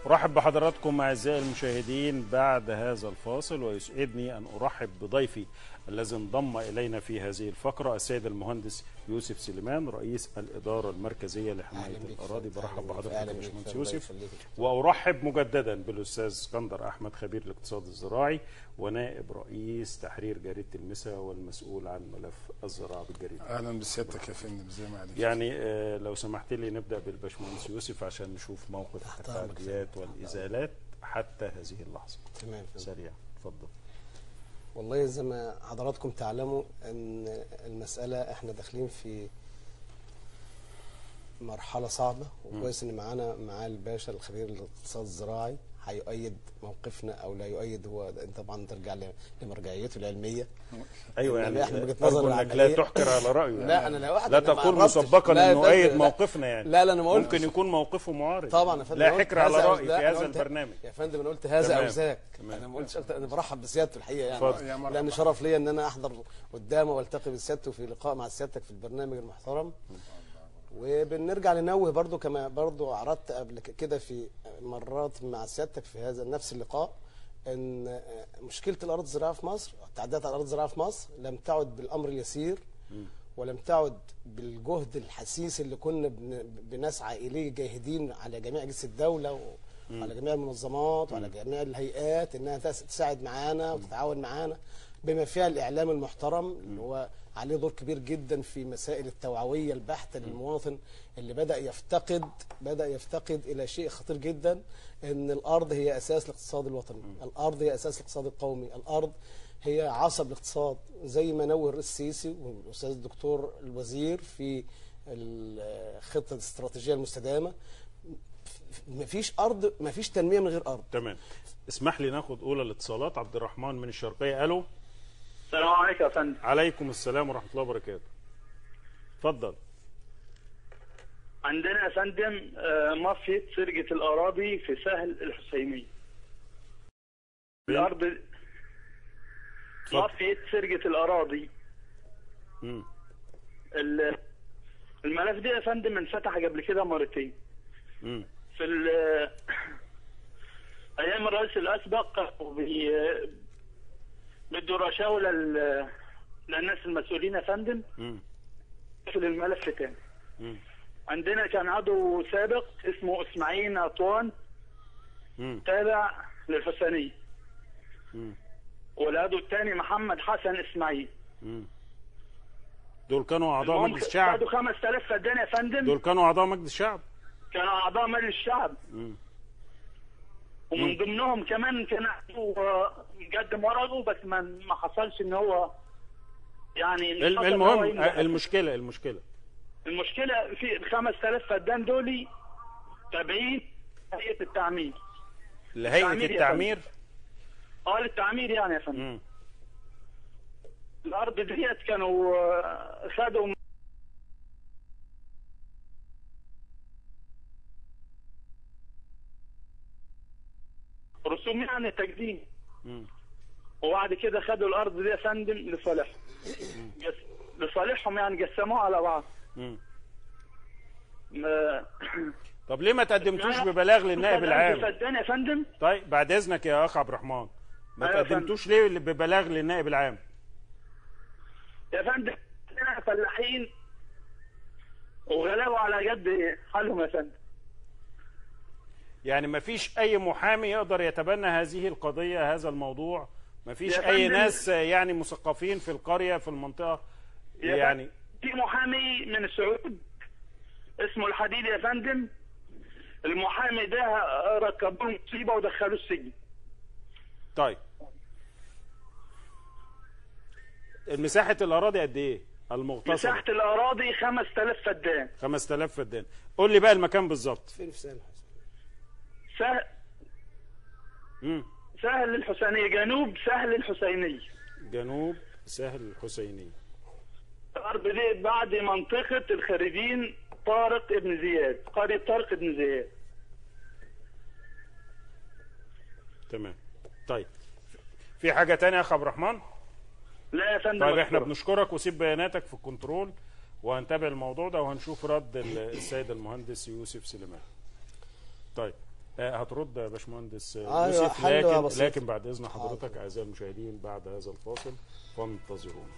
أرحب بحضراتكم أعزائي المشاهدين بعد هذا الفاصل ويسعدني أن أرحب بضيفي الذي انضم إلينا في هذه الفقرة السيد المهندس يوسف سليمان رئيس الإدارة المركزية لحماية الأراضي برحب بحضرتك يا باشمهندس يوسف وأرحب مجددا بالأستاذ اسكندر أحمد خبير الاقتصاد الزراعي ونائب رئيس تحرير جريدة المسا والمسؤول عن ملف الزراعة بالجريدة اهلا بسيادتك يا فندم زي ما عليك يعني آه، لو سمحت لي نبدا بالباشمهندس يوسف عشان نشوف موقف تحت أمرك التحديات والازالات حتى هذه اللحظه تمام سريع اتفضل والله زي ما حضراتكم تعلموا ان المساله احنا داخلين في مرحله صعبه وكويس ان معانا معاه الباشا الخبير الاقتصاد الزراعي هيؤيد موقفنا او لا يؤيد هو ده طبعا ترجع ل- لمرجعيته العلميه ايوه إنما يعني إحنا وجهة أرجو نظر انك لا العملية. تحكر على رايه يعني. لا انا لا واحد لا أنا ما تقول قربتش. مسبقا لا يا انه فندم، ايد لا. موقفنا يعني لا لا انا ما قلتش ممكن يكون موقفه معارض طبعا يا فندم لا أنا قلت حكر على هذا أو رايي لا، في أنا هذا قلت- البرنامج يا فندم انا قلت هذا تمام. او ذاك تمام. انا ما قلتش اكتر انا برحب بسيادته الحقيقه يعني اتفضل. يا مرحبا. لان شرف ليا ان انا احضر قدامه والتقي بسيادته في لقاء مع سيادتك في البرنامج المحترم وبنرجع ننوه برضو كما برضو عرضت قبل ك- كده في مرات مع سيادتك في هذا نفس اللقاء ان مشكله الارض الزراعيه في مصر التعديات على الارض الزراعيه في مصر لم تعد بالامر اليسير ولم تعد بالجهد الحسيس اللي كنا بن- بنسعى اليه جاهدين على جميع اجهزه الدوله وعلى جميع المنظمات وعلى جميع الهيئات انها تس- تساعد معانا وتتعاون معانا بما فيها الاعلام المحترم اللي هو عليه دور كبير جدا في مسائل التوعويه البحته للمواطن اللي بدا يفتقد بدا يفتقد الى شيء خطير جدا ان الارض هي اساس الاقتصاد الوطني الارض هي اساس الاقتصاد القومي الارض هي عصب الاقتصاد زي ما نوه الرئيس السيسي والاستاذ الدكتور الوزير في الخطه الاستراتيجيه المستدامه مفيش ارض مفيش تنميه من غير ارض تمام اسمح لي ناخد اولى الاتصالات عبد الرحمن من الشرقيه الو السلام عليكم يا فندم عليكم السلام ورحمه الله وبركاته اتفضل عندنا يا فندم آه، مافيا سرقة الأراضي في سهل الحسينية الأرض اتفضل مافيا سرقة الأراضي مم. ال- الملف ده يا فندم انفتح قبل كده مرتين مم. في ال- أيام الرئيس الأسبق وبي- بده رشاوى لل- للناس المسؤولين يا فندم مم. في الملف تاني مم. عندنا كان عضو سابق اسمه اسماعيل أطوان مم. تابع للحسينية مم. والعضو الثاني محمد حسن اسماعيل مم. دول كانوا اعضاء المهم مجلس الشعب خدوا 5000 فدان يا فندم دول كانوا اعضاء مجلس الشعب كانوا اعضاء مجلس الشعب مم. ومن مم. ضمنهم كمان كان هو مقدم ورقه بس ما ما حصلش ان هو يعني مش الم- حصل إن هو المهم ينجح. المشكله المشكله المشكله في ال 5000 فدان دول تابعين هيئه التعمير لهيئه التعمير يا التعمير اه للتعمير يعني يا فندم مم. الارض ديت كانوا آه، خدوا رسوم يعني تقديم مم. وبعد كده خدوا الارض دي يا فندم لصالحهم جس- لصالحهم يعني قسموها على بعض مم. ما- طب ليه ما تقدمتوش ببلاغ للنائب العام فدان يا فندم طيب بعد اذنك يا اخ عبد الرحمن ما أيوة يا تقدمتوش ليه ببلاغ للنائب العام يا فندم احنا فلاحين وغلبوا على قد حالهم يا فندم يعني ما فيش اي محامي يقدر يتبنى هذه القضيه هذا الموضوع ما فيش يا اي فندم. ناس يعني مثقفين في القريه في المنطقه يا يعني في محامي من السعود اسمه الحديد يا فندم المحامي ده ركبوه مصيبه ودخلوه السجن طيب مساحه الاراضي قد ايه المغتصبه مساحه الاراضي 5000 فدان 5000 فدان قول لي بقى المكان بالظبط فين في سهل سهل مم. سهل الحسينيه جنوب سهل الحسينيه جنوب سهل الحسينيه الارض دي بعد منطقه الخريجين طارق ابن زياد قريه طارق ابن زياد تمام طيب في حاجه تانية يا اخ عبد الرحمن لا يا فندم طيب احنا مشكور. بنشكرك وسيب بياناتك في الكنترول وهنتابع الموضوع ده وهنشوف رد ال- السيد المهندس يوسف سليمان طيب آه، هترد يا باشمهندس أيوة، يوسف حلوة لكن بسيطة. لكن بعد اذن حضرتك اعزائي المشاهدين بعد هذا الفاصل فانتظرونا.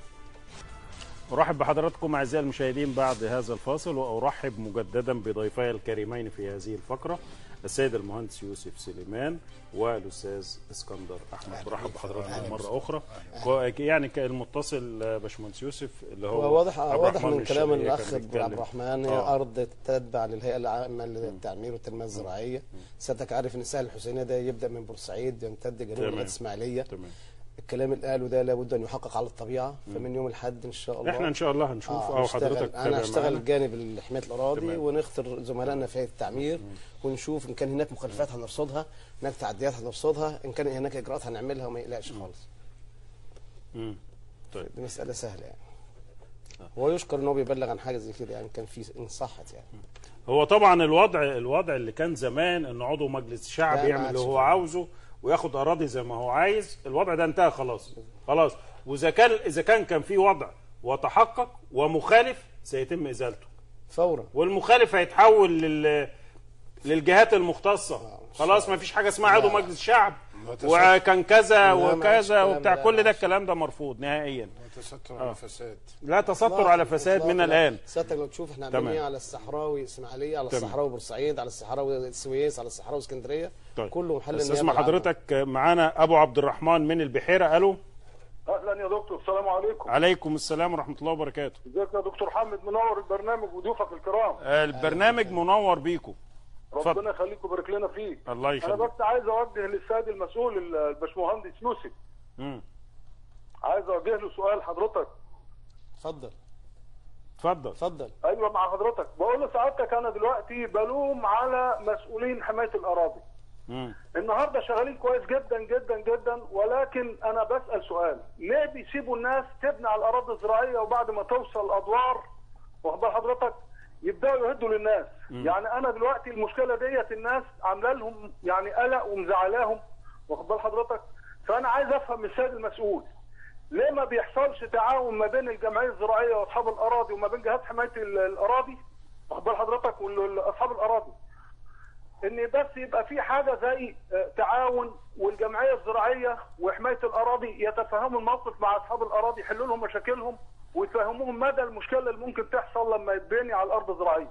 ارحب بحضراتكم اعزائي المشاهدين بعد هذا الفاصل وارحب مجددا بضيفي الكريمين في هذه الفقره السيد المهندس يوسف سليمان والاستاذ اسكندر احمد برحب بحضراتكم مره اخرى كو- يعني كان المتصل آه، باشمهندس يوسف اللي هو هو واضح عبد واضح الرحمن من كلام الشرقية الاخ كان بيتكلم. عبد الرحمن هي آه. ارض تتبع للهيئه العامه للتعمير والتنميه الزراعيه سيادتك عارف ان السهل الحسينيه ده يبدا من بورسعيد يمتد جنوب تمام. لغايه اسماعيليه تمام الكلام اللي قاله ده لابد ان يحقق على الطبيعه فمن يوم الاحد ان شاء الله احنا ان شاء الله هنشوف آه، او هشتغل- حضرتك انا تتابع هشتغل معانا. جانب حمايه الاراضي تمام. ونختار زملائنا في هيئه التعمير ونشوف ان كان هناك مخالفات هنرصدها هناك تعديات هنرصدها ان كان هناك اجراءات هنعملها وما يقلقش خالص مم. طيب دي مساله سهله يعني هو يشكر ان هو بيبلغ عن حاجه زي كده يعني كان في ان صحت يعني هو طبعا الوضع الوضع اللي كان زمان ان عضو مجلس الشعب لا، ما يعمل عادش اللي هو كده. عاوزه وياخد اراضي زي ما هو عايز الوضع ده انتهى خلاص خلاص واذا كان اذا كان كان في وضع وتحقق ومخالف سيتم ازالته فورا والمخالف هيتحول لل للجهات المختصه خلاص ما فيش حاجه اسمها عضو مجلس الشعب ما تسد- وكان كذا لا، ما وكذا عادش الكلام وبتاع ده، كل ده لا. الكلام ده مرفوض نهائيا وتستر على الفساد لا تستر على فساد من الان سيادتك لو تشوف احنا تمام. عاملين ايه على الصحراوي اسماعيليه على تمام. الصحراوي بورسعيد على الصحراوي السويس على الصحراوي اسكندريه طيب كله محل بس النيابة اسمع العامة. حضرتك معانا ابو عبد الرحمن من البحيره الو اهلا يا دكتور السلام عليكم عليكم السلام ورحمه الله وبركاته ازيك يا دكتور حامد منور البرنامج وضيوفك الكرام البرنامج منور بيكم اتفضل. ربنا يخليك ويبارك لنا فيك الله انا يخليك بس عايز اوجه للسيد المسؤول الباشمهندس يوسف مم. عايز اوجه له سؤال حضرتك اتفضل اتفضل اتفضل ايوه مع حضرتك بقول لسعادتك انا دلوقتي بلوم على مسؤولين حمايه الاراضي مم. النهارده شغالين كويس جدا جدا جدا ولكن انا بسال سؤال ليه بيسيبوا الناس تبني على الاراضي الزراعيه وبعد ما توصل ادوار واخد بال حضرتك يبداوا يهدوا للناس يعني انا دلوقتي المشكله ديت الناس عامله لهم يعني قلق ومزعلاهم واخد بال حضرتك فانا عايز افهم من السيد المسؤول ليه ما بيحصلش تعاون ما بين الجمعيه الزراعيه واصحاب الاراضي وما بين جهات حمايه ال- الاراضي واخد بال حضرتك واصحاب الاراضي ان بس يبقى في حاجه زي آه، تعاون والجمعيه الزراعيه وحمايه الاراضي يتفهموا الموقف مع اصحاب الاراضي يحلوا لهم مشاكلهم ويفهموهم مدى المشكله اللي ممكن تحصل لما يتبني على الارض الزراعيه.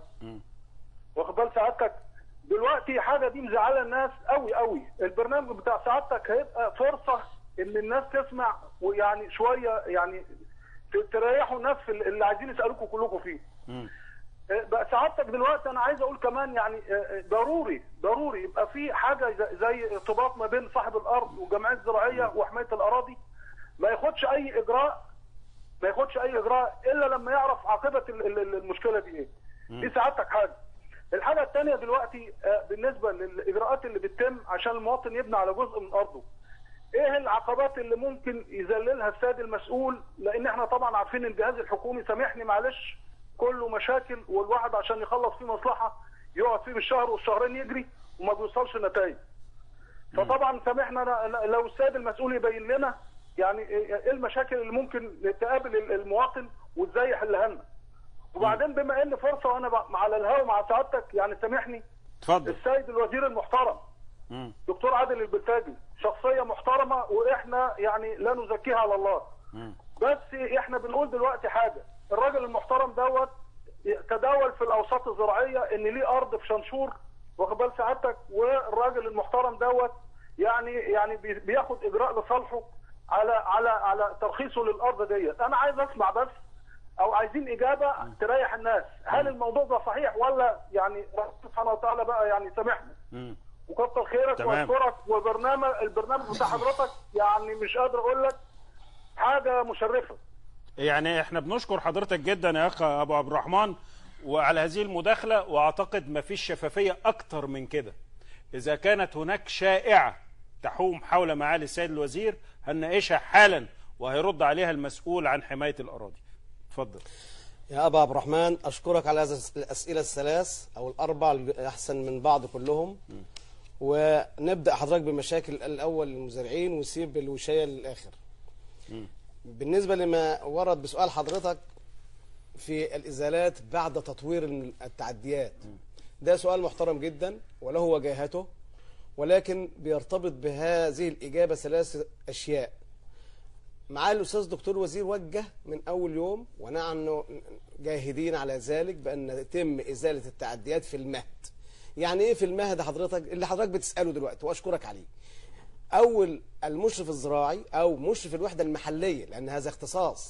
واخد بال سعادتك دلوقتي حاجه دي مزعله الناس قوي قوي البرنامج بتاع سعادتك هيبقى فرصه ان الناس تسمع ويعني شويه يعني ت- تريحوا الناس في اللي عايزين يسالوكم كلكم فيه. مم. بقى سعادتك دلوقتي انا عايز اقول كمان يعني آه، ضروري ضروري يبقى في حاجه زي- زي ارتباط ما بين صاحب الارض والجمعيه الزراعيه وحمايه الاراضي ما ياخدش اي اجراء ما ياخدش اي اجراء الا لما يعرف عاقبه ال- ال- ال- المشكله دي ايه دي سعادتك حاجه الحاجه الثانيه دلوقتي آه، بالنسبه للاجراءات اللي بتتم عشان المواطن يبني على جزء من ارضه ايه العقبات اللي ممكن يذللها السيد المسؤول لان احنا طبعا عارفين الجهاز الحكومي سامحني معلش كله مشاكل والواحد عشان يخلص فيه مصلحه يقعد فيه بالشهر والشهرين يجري وما بيوصلش نتائج فطبعا سامحنا أنا- لو السيد المسؤول يبين لنا يعني ايه المشاكل اللي ممكن تقابل المواطن وازاي يحلها لنا وبعدين بما ان فرصه وانا ب- على الهوا مع سعادتك يعني سامحني اتفضل السيد الوزير المحترم مم. دكتور عادل البلتاجي شخصيه محترمه واحنا يعني لا نزكيها على الله مم. بس احنا بنقول دلوقتي حاجه الراجل المحترم دوت تداول في الاوساط الزراعيه ان ليه ارض في شنشور واخد بال سعادتك والراجل المحترم دوت يعني يعني بي- بياخد اجراء لصالحه على على على ترخيصه للارض ديت انا عايز اسمع بس او عايزين اجابه تريح الناس هل الموضوع ده صحيح ولا يعني ربنا سبحانه وتعالى بقى يعني سامحنا مم. وكتر خيرك تمام. واشكرك وبرنامج البرنامج بتاع حضرتك يعني مش قادر اقول لك حاجه مشرفه يعني احنا بنشكر حضرتك جدا يا اخ ابو عبد الرحمن وعلى هذه المداخله واعتقد ما فيش شفافيه اكتر من كده اذا كانت هناك شائعه تحوم حول معالي السيد الوزير هنناقشها حالا وهيرد عليها المسؤول عن حمايه الاراضي اتفضل يا أبا عبد الرحمن أشكرك على هذه الأسئلة الثلاث أو الأربع أحسن من بعض كلهم ونبدأ حضرتك بمشاكل الأول المزارعين ونسيب الوشاية للآخر بالنسبة لما ورد بسؤال حضرتك في الإزالات بعد تطوير التعديات ده سؤال محترم جدا وله وجاهته ولكن بيرتبط بهذه الإجابة ثلاث أشياء معالي الأستاذ دكتور وزير وجه من أول يوم ونحن جاهدين على ذلك بأن يتم إزالة التعديات في المهد يعني إيه في المهد حضرتك اللي حضرتك بتسأله دلوقتي وأشكرك عليه أول المشرف الزراعي أو مشرف الوحدة المحلية لأن هذا اختصاص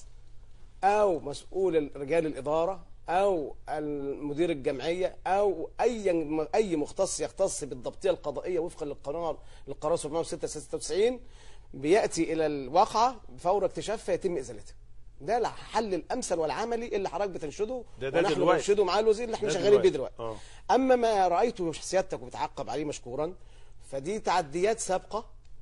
او مسؤول رجال الاداره او المدير الجمعيه او اي اي مختص يختص بالضبطيه القضائيه وفقا للقانون للقرار 796 بياتي الى الواقعه فور اكتشافها يتم ازالتها ده الحل الامثل والعملي اللي حضرتك بتنشده ده- ده ونحن دلوقتي. بننشده مع الوزير اللي احنا ده شغالين بيه دلوقتي. دلوقتي آه. اما ما رايته سيادتك وبتعقب عليه مشكورا فدي تعديات سابقه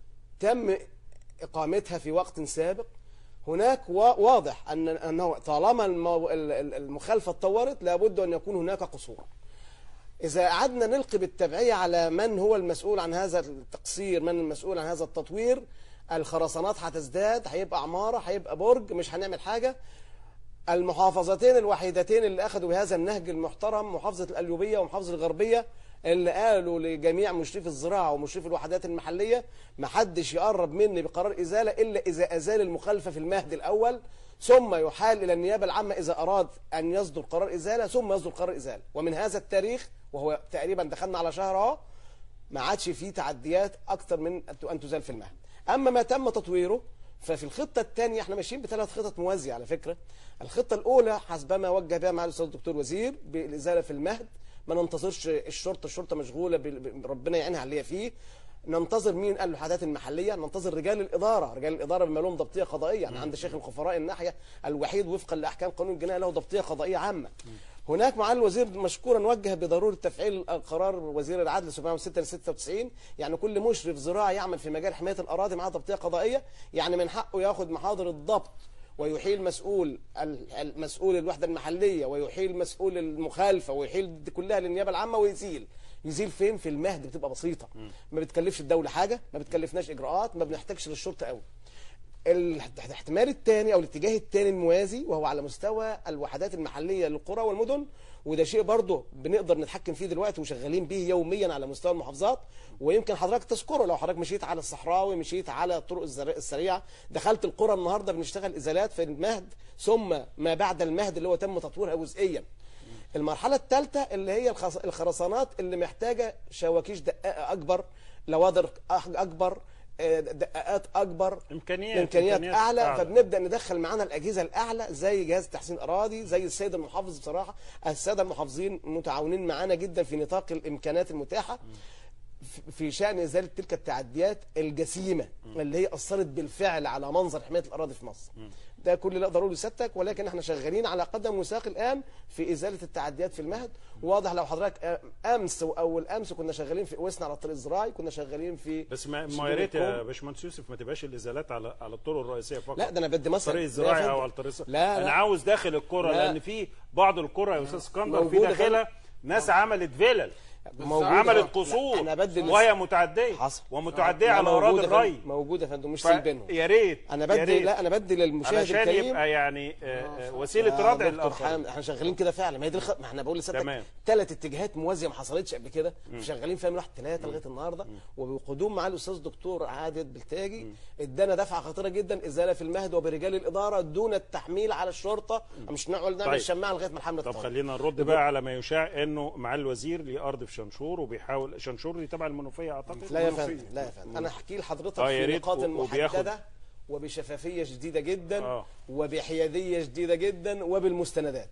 تم اقامتها في وقت سابق هناك وا- واضح ان انه طالما المو- ال- ال- المخالفه اتطورت لابد ان يكون هناك قصور إذا قعدنا نلقي بالتبعية على من هو المسؤول عن هذا التقصير من المسؤول عن هذا التطوير الخرسانات هتزداد هيبقى عمارة هيبقى برج مش هنعمل حاجة المحافظتين الوحيدتين اللي أخذوا بهذا النهج المحترم محافظة القليوبية ومحافظة الغربية اللي قالوا لجميع مشرفي الزراعة ومشرفي الوحدات المحلية محدش يقرب مني بقرار إزالة إلا إذا أزال المخالفة في المهد الأول ثم يحال إلى النيابة العامة إذا أراد أن يصدر قرار إزالة ثم يصدر قرار إزالة ومن هذا التاريخ وهو تقريبا دخلنا على شهر اهو ما عادش فيه تعديات أكتر من أن تزال في المهد أما ما تم تطويره ففي الخطة الثانية احنا ماشيين بثلاث خطط موازية على فكرة الخطة الأولى حسبما وجه بها مع الأستاذ الدكتور وزير بالإزالة في المهد ما ننتظرش الشرطة الشرطة مشغولة بال- ب- ربنا يعينها على اللي هي فيه ننتظر مين قال الوحدات المحلية ننتظر رجال الإدارة رجال الإدارة بما لهم ضبطية قضائية يعني عند شيخ الخفراء الناحية الوحيد وفقا لأحكام قانون الجناية له ضبطية قضائية عامة هناك معالي الوزير مشكورا وجه بضروره تفعيل قرار وزير العدل 706 ل 96 يعني كل مشرف زراعي يعمل في مجال حمايه الاراضي معاه ضبطيه قضائيه يعني من حقه ياخذ محاضر الضبط ويحيل مسؤول ال- المسؤول الوحده المحليه ويحيل مسؤول المخالفه ويحيل دي كلها للنيابه العامه ويزيل يزيل فين في المهد بتبقى بسيطه ما بتكلفش الدوله حاجه ما بتكلفناش اجراءات ما بنحتاجش للشرطه قوي الاحتمال الثاني او الاتجاه الثاني الموازي وهو على مستوى الوحدات المحليه للقرى والمدن وده شيء برضه بنقدر نتحكم فيه دلوقتي وشغالين به يوميا على مستوى المحافظات ويمكن حضرتك تذكره لو حضرتك مشيت على الصحراوي مشيت على الطرق الزر- السريعه دخلت القرى النهارده بنشتغل ازالات في المهد ثم ما بعد المهد اللي هو تم تطويرها جزئيا المرحله الثالثه اللي هي الخص- الخرسانات اللي محتاجه شواكيش دقائق اكبر لوادر أح- اكبر آه، دقائقات اكبر إمكانيات- امكانيات إمكانيات اعلى أعلى. فبنبدا ندخل معانا الاجهزه الاعلى زي جهاز تحسين اراضي زي السيد المحافظ بصراحه الساده المحافظين متعاونين معانا جدا في نطاق الامكانات المتاحه في- في شان ازاله تلك التعديات الجسيمه اللي هي اثرت بالفعل على منظر حمايه الاراضي في مصر ده كل اللي اقدر اقوله لسيادتك ولكن احنا شغالين على قدم وساق الان في ازاله التعديات في المهد واضح لو حضرتك آه، امس واول امس كنا شغالين في قوسنا على الطريق الزراعي كنا شغالين في بس ما, سجون ما يا ريت يا الكوم. باشمهندس يوسف ما تبقاش الازالات على على الطرق الرئيسيه فقط لا ده انا بدي مثلا الطريق لا الزراعي يا او فندم. على الطريق الص- لا انا لا. عاوز داخل القرى لا. لان في بعض القرى يا استاذ اسكندر في موجودة داخلها ناس عملت فيلل موجودة. عملت لا، قصور أنا بدي لس- وهي متعديه حصل ومتعديه لا، على اراضي موجودة يا الري فندم، موجوده يا فندم مش ف- سايبينهم يا ريت انا يا بدي ريت. لا انا بدي للمشاهد علشان الكريم يبقى يعني آه، آه، وسيله يا ردع دكتور الاخر حامد، احنا شغالين كده فعلا ما هي دي الخ... ما احنا بقول لسيادتك تمام. ثلاث اتجاهات موازيه ما حصلتش قبل كده شغالين فيها من واحد ثلاثه لغايه النهارده وبقدوم مع الاستاذ دكتور عادل بلتاجي ادانا دفعه خطيره جدا ازاله في المهد وبرجال الاداره دون التحميل على الشرطه مش نقعد نعمل طيب. شماعه لغايه ما الحمله طب تطول. خلينا نرد بقى على ما يشاع انه مع الوزير ليه ارض في شنشور وبيحاول شنشور دي تبع المنوفيه اعتقد لا يا المنوفية. فندم لا يا فندم انا احكي لحضرتك آه، يا في ريت نقاط و- وبياخد- محدده وبشفافيه شديده جدا آه. وبحياديه شديده جدا وبالمستندات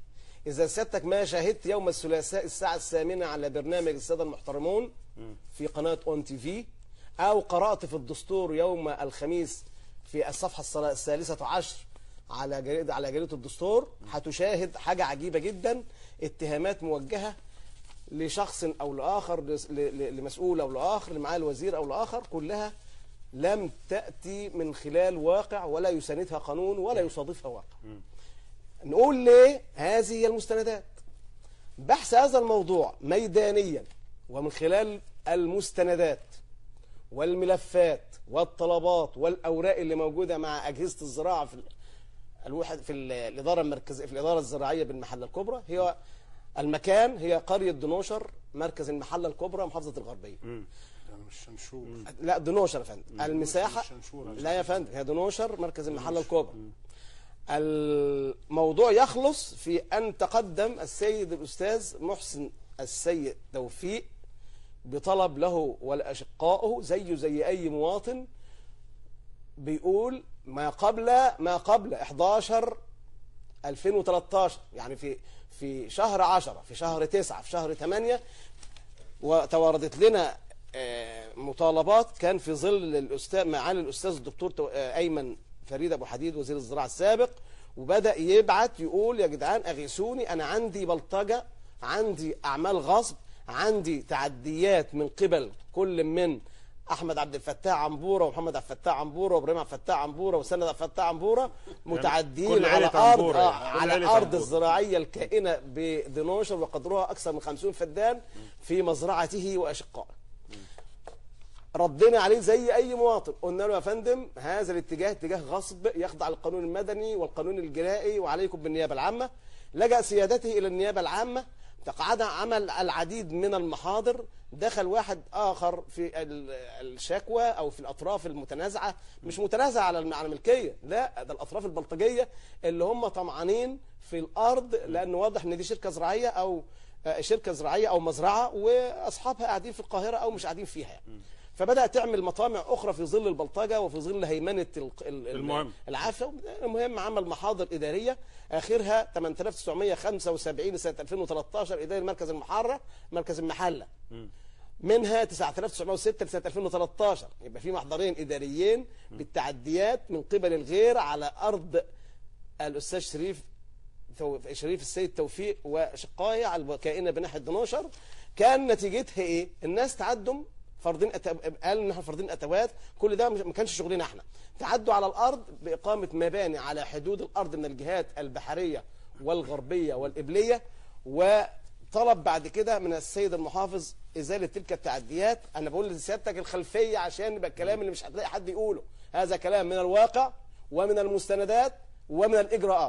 اذا سيادتك ما شاهدت يوم الثلاثاء الساعه الثامنه على برنامج الساده المحترمون في قناه اون تي في او قرات في الدستور يوم الخميس في الصفحه الثلا- الثالثه عشر على جريده على جريده الدستور هتشاهد حاجه عجيبه جدا اتهامات موجهه لشخص او لاخر لس- ل- ل- لمسؤول او لاخر لمعالي الوزير او لاخر كلها لم تاتي من خلال واقع ولا يساندها قانون ولا يصادفها واقع. نقول ليه هذه هي المستندات. بحث هذا الموضوع ميدانيا ومن خلال المستندات والملفات والطلبات والاوراق اللي موجوده مع اجهزه الزراعه في ال- الوحد في ال- الاداره المركزيه في الاداره الزراعيه بالمحله الكبرى هي المكان هي قريه دنوشر مركز المحله الكبرى محافظه الغربيه يعني مش شنشور لا دنوشر يا فندم المساحه مش شنشور عشان لا يا فندم هي دنوشر مركز المحله الكبرى الموضوع يخلص في ان تقدم السيد الاستاذ محسن السيد توفيق بطلب له ولاشقائه زيه زي اي مواطن بيقول ما قبل ما قبل 11 2013 يعني في في شهر 10 في شهر 9 في شهر 8 وتواردت لنا آه، مطالبات كان في ظل الاستاذ معالي الاستاذ الدكتور تو- آه، ايمن فريد ابو حديد وزير الزراعه السابق وبدا يبعت يقول يا جدعان اغيثوني انا عندي بلطجه عندي اعمال غصب عندي تعديات من قبل كل من احمد عبد الفتاح عنبوره ومحمد عبد الفتاح عنبوره وابراهيم عبد الفتاح عنبوره وسند عبد الفتاح عنبوره متعدين كل على عيلة ارض عنبورة آه يعني. كل على عيلة ارض عنبورة. الزراعيه الكائنه بدنوشر وقدرها اكثر من 50 فدان في مزرعته واشقائه ردنا عليه زي اي مواطن قلنا له يا فندم هذا الاتجاه اتجاه غصب يخضع للقانون المدني والقانون الجنائي وعليكم بالنيابه العامه لجا سيادته الى النيابه العامه تقاعد عمل العديد من المحاضر دخل واحد اخر في ال- الشكوى او في الاطراف المتنازعه مش متنازعه على الم- على الملكيه لا ده الاطراف البلطجيه اللي هم طمعانين في الارض لان واضح ان دي شركه زراعيه او آه، شركه زراعيه او مزرعه واصحابها قاعدين في القاهره او مش قاعدين فيها يعني. فبدات تعمل مطامع اخرى في ظل البلطجه وفي ظل هيمنه ال- ال- ال- المهم. العافيه المهم عمل محاضر اداريه اخرها 8975 سنه 2013 اداري مركز المحاره مركز المحله منها 9906 لسنه 2013 يبقى في محضرين اداريين بالتعديات من قبل الغير على ارض الاستاذ شريف تو- شريف السيد توفيق وشقاية على الكائنه بناحيه دنوشر كان نتيجتها ايه؟ الناس تعدم فرضين أت... قال ان احنا فرضين اتوات كل ده مش- ما كانش شغلنا احنا تعدوا على الارض باقامه مباني على حدود الارض من الجهات البحريه والغربيه والقبليه وطلب بعد كده من السيد المحافظ ازاله تلك التعديات انا بقول لسيادتك الخلفيه عشان يبقى الكلام اللي مش هتلاقي حد يقوله هذا كلام من الواقع ومن المستندات ومن الاجراءات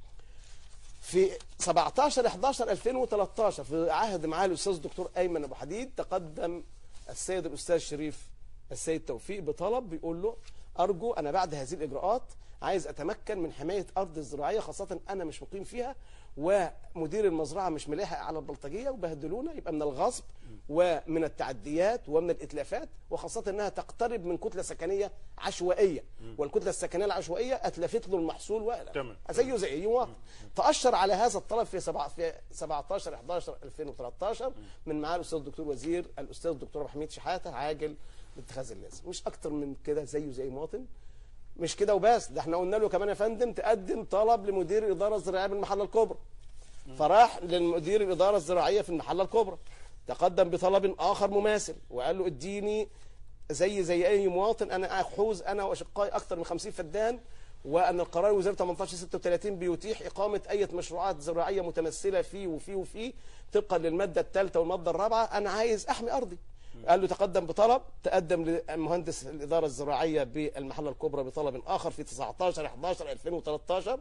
في 17 11 2013 في عهد معالي الاستاذ الدكتور ايمن ابو حديد تقدم السيد الاستاذ شريف السيد توفيق بطلب بيقول له ارجو انا بعد هذه الاجراءات عايز اتمكن من حمايه ارض الزراعيه خاصه انا مش مقيم فيها ومدير المزرعه مش ملاحق على البلطجيه وبهدلونا يبقى من الغصب ومن التعديات ومن الاتلافات وخاصه انها تقترب من كتله سكنيه عشوائيه والكتله السكنيه العشوائيه اتلفت له المحصول و تمام. زيه زي اي مواطن تأشر على هذا الطلب في سبعة في 17 11 2013 من معالي الاستاذ الدكتور وزير الاستاذ الدكتور أبو حميد شحاته عاجل باتخاذ اللازم مش اكتر من كده زيه زي مواطن مش كده وبس ده احنا قلنا له كمان يا فندم تقدم طلب لمدير الاداره الزراعيه بالمحله الكبرى فراح للمدير الاداره الزراعيه في المحله الكبرى تقدم بطلب اخر مماثل وقال له اديني زي زي اي مواطن انا احوز انا واشقائي اكثر من 50 فدان وان القرار وزاره 18 36 بيتيح اقامه اي مشروعات زراعيه متمثله فيه وفيه وفيه طبقا للماده الثالثه والماده الرابعه انا عايز احمي ارضي قال له تقدم بطلب تقدم لمهندس الاداره الزراعيه بالمحله الكبرى بطلب اخر في 19 11 2013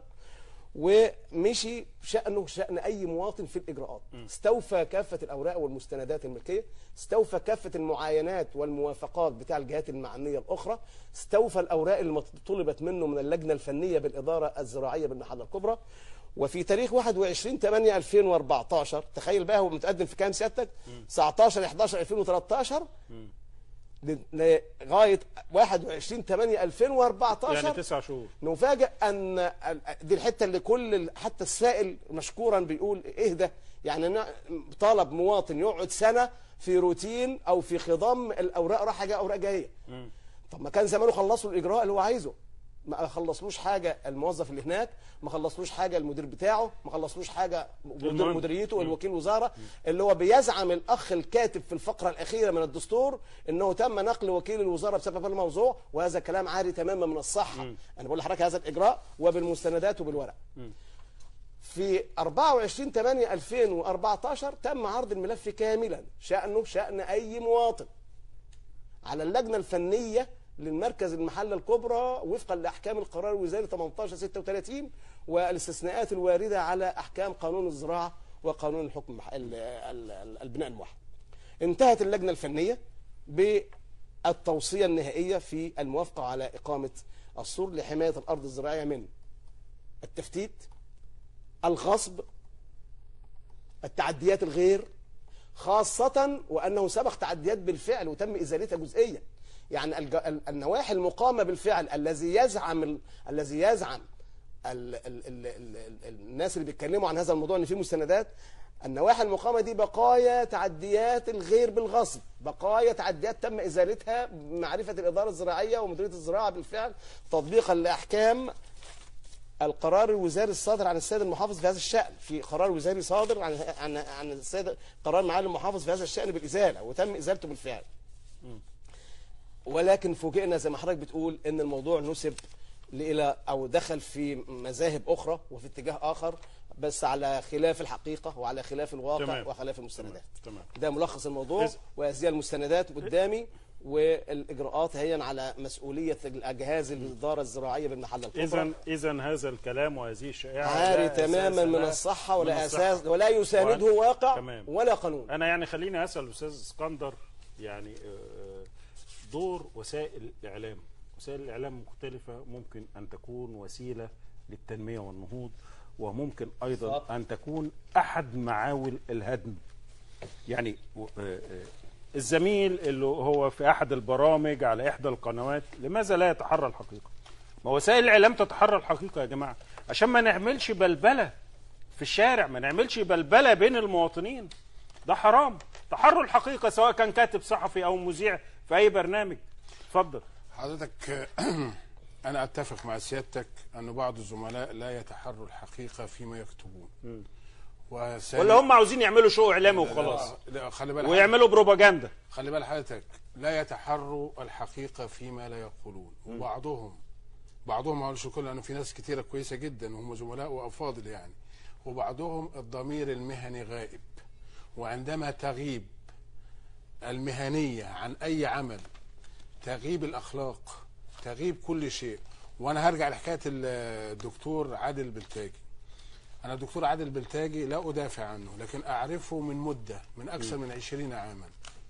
ومشي شأنه شأن أي مواطن في الإجراءات استوفى كافة الأوراق والمستندات الملكية استوفى كافة المعاينات والموافقات بتاع الجهات المعنية الأخرى استوفى الأوراق اللي طلبت منه من اللجنة الفنية بالإدارة الزراعية بالمحلة الكبرى وفي تاريخ 21 8 2014 تخيل بقى هو متقدم في كام سيادتك 19 11 2013 ل- لغايه 21 8 2014 يعني تسع شهور نفاجئ ان ال- دي الحته اللي كل ال- حتى السائل مشكورا بيقول ايه ده يعني أنا طالب مواطن يقعد سنه في روتين او في خضم الاوراق رايحه جايه اوراق جايه طب ما كان زمانه خلصوا الاجراء اللي هو عايزه ما خلصلوش حاجه الموظف اللي هناك ما خلصلوش حاجه المدير بتاعه ما خلصلوش حاجه مدير المهم. مديريته الوكيل وزاره اللي هو بيزعم الاخ الكاتب في الفقره الاخيره من الدستور انه تم نقل وكيل الوزاره بسبب الموضوع وهذا كلام عاري تماما من الصحه انا بقول لحضرتك هذا الاجراء وبالمستندات وبالورق في 24 8 2014 تم عرض الملف كاملا شأنه شأن أي مواطن على اللجنة الفنية للمركز المحلة الكبرى وفقا لأحكام القرار الوزاري 18 36 والاستثناءات الواردة على أحكام قانون الزراعة وقانون الحكم المح- ال- ال- ال- البناء الموحد انتهت اللجنة الفنية بالتوصية النهائية في الموافقة على إقامة السور لحماية الأرض الزراعية من التفتيت الغصب التعديات الغير خاصة وأنه سبق تعديات بالفعل وتم إزالتها جزئيا يعني الج... ال- النواحي المقامة بالفعل الذي يزعم ال... الذي يزعم ال... ال... ال... ال... ال... الناس اللي بيتكلموا عن هذا الموضوع ان في مستندات النواحي المقامة دي بقايا تعديات الغير بالغصب بقايا تعديات تم إزالتها بمعرفة الإدارة الزراعية ومديرية الزراعة بالفعل تطبيقا لأحكام القرار الوزاري الصادر عن السيد المحافظ في هذا الشأن في قرار وزاري صادر عن عن عن السيد قرار معالي المحافظ في هذا الشأن بالإزالة وتم إزالته بالفعل ولكن فوجئنا زي ما حضرتك بتقول ان الموضوع نسب الى او دخل في مذاهب اخرى وفي اتجاه اخر بس على خلاف الحقيقه وعلى خلاف الواقع تمام. وخلاف المستندات تمام ده ملخص الموضوع إذ- وهذه المستندات قدامي والاجراءات هي على مسؤوليه اجهاز الاداره الزراعيه بالمحله الكبرى اذا اذا هذا الكلام وهذه الشائعه عاري لا أساس تماما من لها الصحه من ولا الصحة. اساس ولا يسانده وأن- واقع تمام. ولا قانون انا يعني خليني اسال الاستاذ اسكندر يعني آه، دور وسائل الاعلام وسائل الاعلام مختلفه ممكن ان تكون وسيله للتنميه والنهوض وممكن ايضا بالظبط. ان تكون احد معاول الهدم يعني و- آه، آه، الزميل اللي هو في احد البرامج على احدى القنوات لماذا لا يتحرى الحقيقه ما وسائل الاعلام تتحرى الحقيقه يا جماعه عشان ما نعملش بلبله في الشارع ما نعملش بلبله بين المواطنين ده حرام تحروا الحقيقه سواء كان كاتب صحفي او مذيع في اي برنامج اتفضل حضرتك انا اتفق مع سيادتك ان بعض الزملاء لا يتحروا الحقيقه فيما يكتبون وثاني- ولا هم عاوزين يعملوا شو اعلامي وخلاص لا خلي بالك ويعملوا بروباجندا خلي بال حضرتك لا يتحروا الحقيقة فيما لا يقولون وبعضهم بعضهم ما اقولش كل لانه في ناس كتيرة كويسة جدا وهم زملاء وافاضل يعني وبعضهم الضمير المهني غائب وعندما تغيب المهنية عن اي عمل تغيب الاخلاق تغيب كل شيء وانا هرجع لحكاية الدكتور عادل بلتاجي انا الدكتور عادل بلتاجي لا ادافع عنه لكن اعرفه من مدة من اكثر من عشرين عاما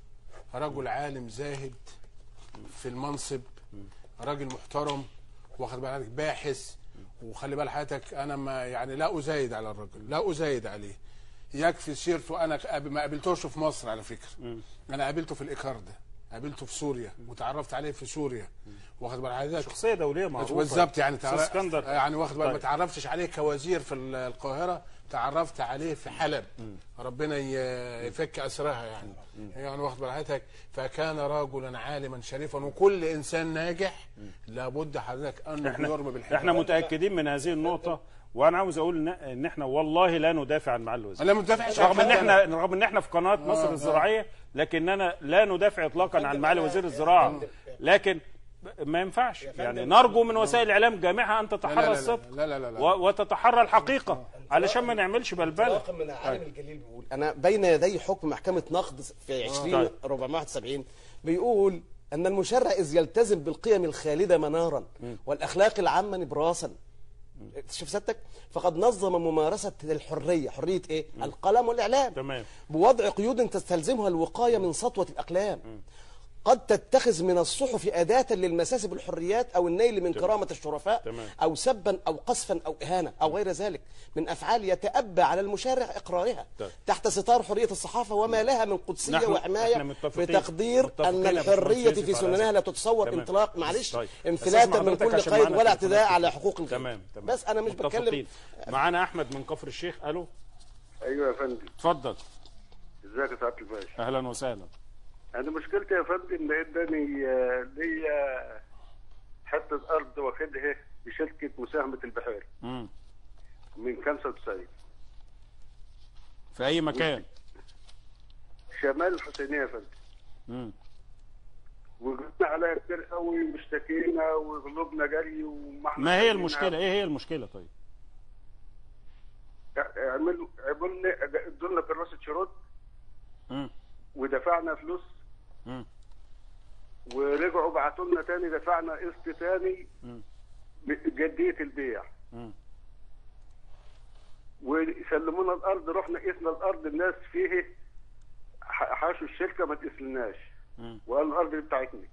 رجل عالم زاهد في المنصب راجل محترم واخد بالك باحث وخلي بال حضرتك انا ما يعني لا ازايد على الرجل لا ازايد عليه يكفي سيرته انا قاب- ما قابلتوش في مصر على فكره انا قابلته في الاكارده قابلته في سوريا وتعرفت عليه في سوريا واخد بال حضرتك شخصيه دوليه معروفه بالظبط يعني أستاذ تعرف اسكندر يعني واخد بالك ما طيب. تعرفتش عليه كوزير في ال- القاهره تعرفت عليه في حلب ربنا ي- يفك اسرها يعني يعني واخد بال حضرتك فكان رجلا عالما شريفا وكل انسان ناجح لابد حضرتك انه احنا يرمى بالحجاب احنا متاكدين من هذه النقطه وانا عاوز اقول إن- ان احنا والله لا ندافع عن معالي الوزير انا متفق رغم ان احنا رغم ان احنا في قناه مصر الزراعيه لكننا لا ندافع اطلاقا عن معالي وزير الزراعه لكن ما ينفعش يعني نرجو من وسائل الاعلام جامعه ان لا لا تتحرى لا الصدق لا لا لا لا. و- وتتحرى الحقيقه علشان ما نعملش بلبله اطلاقا من عالم الجليل بيقول انا بين يدي حكم محكمه نقد في 20 طيب. 471 بيقول ان المشرع اذ يلتزم بالقيم الخالده منارا والاخلاق العامه نبراسا شوف سيادتك فقد نظم ممارسه الحريه حريه ايه القلم والاعلام تمام. بوضع قيود تستلزمها الوقايه من سطوه الاقلام قد تتخذ من الصحف أداة للمساس بالحريات أو النيل من كرامة الشرفاء تمام. أو سبا أو قصفا أو إهانة أو غير ذلك من أفعال يتأبى على المشرع إقرارها طيب. تحت ستار حرية الصحافة وما لها من قدسية نحن- وحماية إحنا متفقين- بتقدير متفقين أن يا باشمهندس الحرية يوسف في على سننها هذا. لا تتصور تمام. انطلاق معلش طيب. انفلاتا أستاذ من حضرتك كل عشان قيد معانا ولا تليفونات اعتداء على كتير. حقوق الغير تمام تمام بس أنا مش متفقين. بتكلم معانا احمد من كفر الشيخ الو ايوه يا فندم اتفضل ازيك يا سعاده الباشا اهلا وسهلا انا مشكلتي يا فندم لانني آه، ليا حته ارض واخدها بشركه مساهمه البحيره مم. من 95 في اي مكان شمال الحسينيه يا فندم مم. وقلنا عليها كتير قوي واشتكينا وقلوبنا جري وما احنا ما هي عايزينها. المشكله ايه هي المشكله طيب اعملوا عملنا ادوا لنا كراسه شروط مم. ودفعنا فلوس مم. ورجعوا بعتوا لنا تاني دفعنا قسط تاني مم. جديه البيع مم. ويسلمونا الارض رحنا قسنا الارض الناس فيه ح- حاشوا الشركه ما تقسلناش مم. وقالوا الارض دي بتاعتنا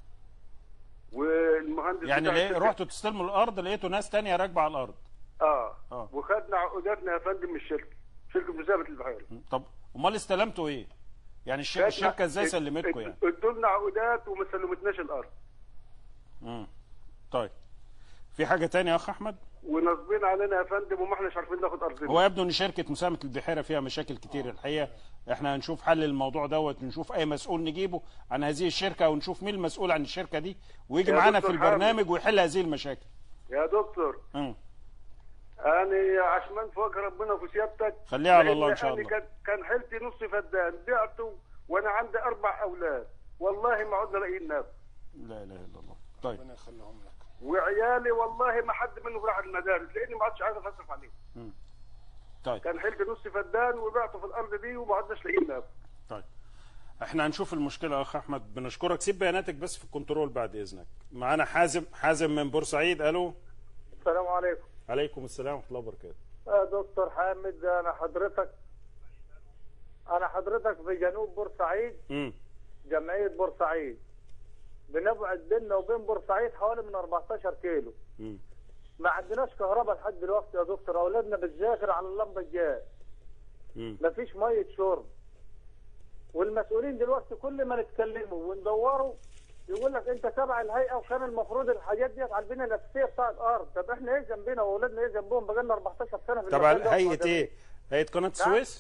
والمهندس يعني بتاع ليه الشركة- رحتوا تستلموا الارض لقيتوا ناس تانية راكبه على الارض اه, آه. وخدنا عقوداتنا يا فندم من الشركه شركه مسابقه البحيره طب امال استلمتوا ايه يعني الش- خدنا- الشركه ازاي اد- سلمتكم اد- يعني ادوا لنا عقودات وما سلمتناش الارض مم. طيب في حاجه تانية يا اخ احمد ونصبين علينا يا فندم وما احناش عارفين ناخد ارضنا هو يبدو ان شركه مساهمه البحيره فيها مشاكل كتير الحقيقه احنا هنشوف حل الموضوع دوت نشوف اي مسؤول نجيبه عن هذه الشركه ونشوف مين المسؤول عن الشركه دي ويجي يا معانا في دكتور حامد. البرنامج ويحل هذه المشاكل يا دكتور مم. انا عشمان في وجه ربنا في سيادتك خليها على لأن الله إن شاء أنا الله. كان كان حيلتي نص فدان بعته وانا عندي اربع اولاد والله ما عدنا لاقيين ناس لا اله الا الله طيب ربنا يخليهم لك وعيالي والله ما حد منهم راح المدارس لاني ما عادش عارف اصرف عليهم طيب كان حيلتي نص فدان وبعته في الارض دي وما عدناش لاقيين ناس طيب احنا هنشوف المشكله يا اخ احمد بنشكرك سيب بياناتك بس في الكنترول بعد اذنك معانا حازم حازم من بورسعيد الو السلام عليكم عليكم السلام ورحمه الله وبركاته يا دكتور حامد انا حضرتك انا حضرتك في جنوب بورسعيد امم جمعيه بورسعيد بنبعد بيننا وبين بورسعيد حوالي من 14 كيلو امم ما عندناش كهرباء لحد دلوقتي يا دكتور اولادنا بتذاكر على اللمبه الجاز امم ما فيش ميه شرب والمسؤولين دلوقتي كل ما نتكلموا وندوروا يقول لك انت تبع الهيئه وكان المفروض الحاجات ديت على البنيه الاساسيه بتاع الارض طب احنا ايه ذنبنا واولادنا ايه ذنبهم بقى لنا 14 سنه في تبع المكان ده هيئه وقاعدين. ايه هيئه قناه السويس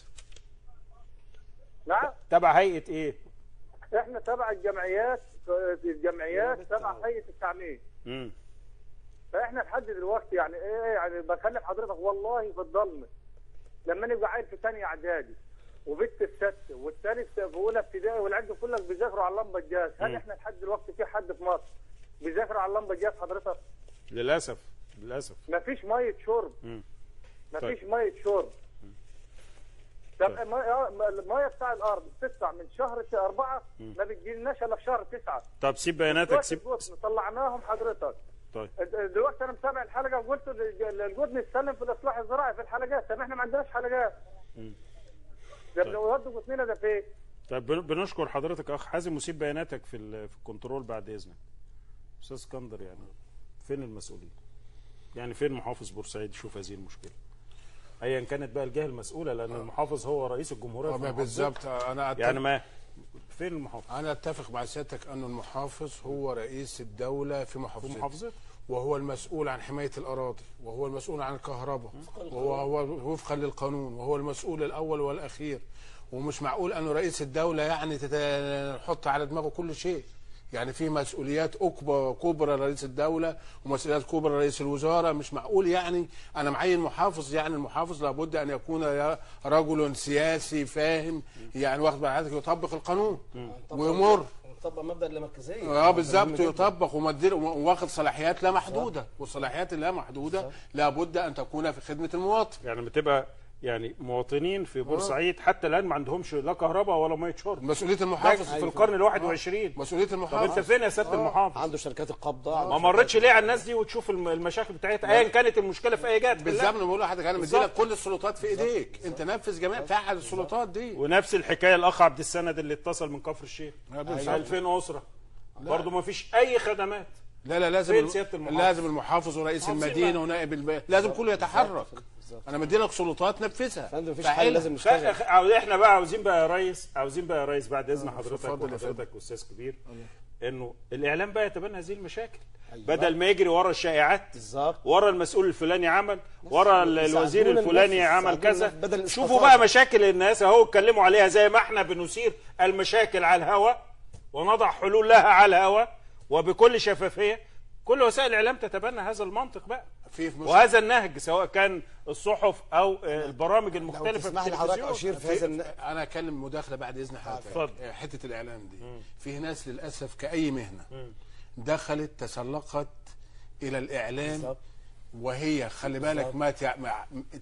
نعم تبع هيئه ايه احنا تبع الجمعيات الجمعيات تبع هيئه التعمير امم فاحنا لحد دلوقتي يعني ايه يعني بكلم حضرتك والله في الضلمه لما نبقى عيل في ثانيه اعدادي وبنت في سته والثالث في اولى ابتدائي والعيال كلك بيذاكروا على اللمبه الجاز هل مم. احنا لحد دلوقتي في حد في مصر بيذاكر على اللمبه الجاز حضرتك للاسف للاسف ما فيش ميه شرب مم. ما طيب. فيش ميه شرب طب طيب. المية- الميه بتاع الارض بتدفع من شهر أربعة ما بتجيلناش الا في شهر تسعة طب سيب بياناتك دلوقتي سيب الجوتن طلعناهم حضرتك طيب دلوقتي انا متابع الحلقه وقلت لل- الجدن يتسلم في الاصلاح الزراعي في الحلقات طب احنا ما عندناش حلقات مم. ده طيب. بنودوا جدننا ده فين؟ طيب بن- بنشكر حضرتك يا اخ حازم وسيب بياناتك في ال- في الكنترول بعد اذنك استاذ اسكندر يعني فين المسؤولين يعني فين محافظ بورسعيد يشوف هذه المشكله ايا كانت بقى الجهه المسؤوله لان المحافظ هو رئيس الجمهوريه آه، في ما محافظته. بالظبط انا أتفق يعني ما فين المحافظ انا اتفق مع سيادتك ان المحافظ هو رئيس الدوله في في محافظته محافظته وهو المسؤول عن حمايه الاراضي وهو المسؤول عن الكهرباء وهو هو وفقا للقانون وهو المسؤول الاول والاخير ومش معقول انه رئيس الدوله يعني تت- نحط على دماغه كل شيء يعني في مسؤوليات أكبر كبرى رئيس الدولة ومسؤوليات كبرى رئيس الوزارة مش معقول يعني أنا معين محافظ يعني المحافظ لابد أن يكون يا رجل سياسي فاهم يعني واخد بالك يطبق القانون ويمر طبق مبدا اللامركزيه اه بالظبط يطبق ومدير واخد صلاحيات لا محدوده والصلاحيات اللا محدوده لابد ان تكون في خدمه المواطن يعني بتبقى يعني مواطنين في بورسعيد حتى الان ما عندهمش لا كهرباء ولا ميه شرب مسؤوليه ده المحافظ في القرن ال 21 مسؤوليه طب المحافظ انت فين يا سياده المحافظ؟ عنده شركات القبضه ما مرتش ليه على الناس دي وتشوف الم- المشاكل بتاعتها ايا كانت المشكله في اي جهه بالظبط انا بقول لحضرتك انا مدي لك بالظبط. كل السلطات في ايديك انت نفذ جميع فعل السلطات دي ونفس الحكايه الاخ عبد السند اللي اتصل من كفر الشيخ آه، بالظبط. 2000 اسره برضه ما فيش اي خدمات لا لا لازم فين الم- سيادة المحافظ؟ لازم المحافظ ورئيس محافظين المدينه بقى. ونائب الب... لازم كله يتحرك بالظبط. انا مدي لك سلطات نفذها فندم مفيش فعلها. حل لازم نشتغل فأخ- عاوز- احنا بقى عاوزين بقى يا ريس عاوزين بقى يا ريس بعد اذن حضرتك اتفضل يا وحضرتك استاذ كبير انه الاعلام بقى يتبنى هذه المشاكل بدل ما يجري ورا الشائعات بالظبط ورا المسؤول الفلاني عمل ورا ال- الوزير يساعدونا الفلاني ننفذ، عمل يساعدونا كذا ننفذ بدل شوفوا الإسقاطات. بقى مشاكل الناس اهو اتكلموا عليها زي ما احنا بنثير المشاكل على الهواء ونضع حلول لها على الهواء وبكل شفافيه كل وسائل الاعلام تتبنى هذا المنطق بقى في في مصر وهذا النهج سواء كان الصحف او آه، البرامج لو المختلفه في تسمح لي حضرتك التلفزيون اشير في هذا الن- انا اتكلم مداخله بعد اذن حضرتك اتفضل. حته الاعلام دي في ناس للاسف كاي مهنه دخلت تسلقت الى الاعلام بالظبط. وهي خلي بالك ما تع... ما-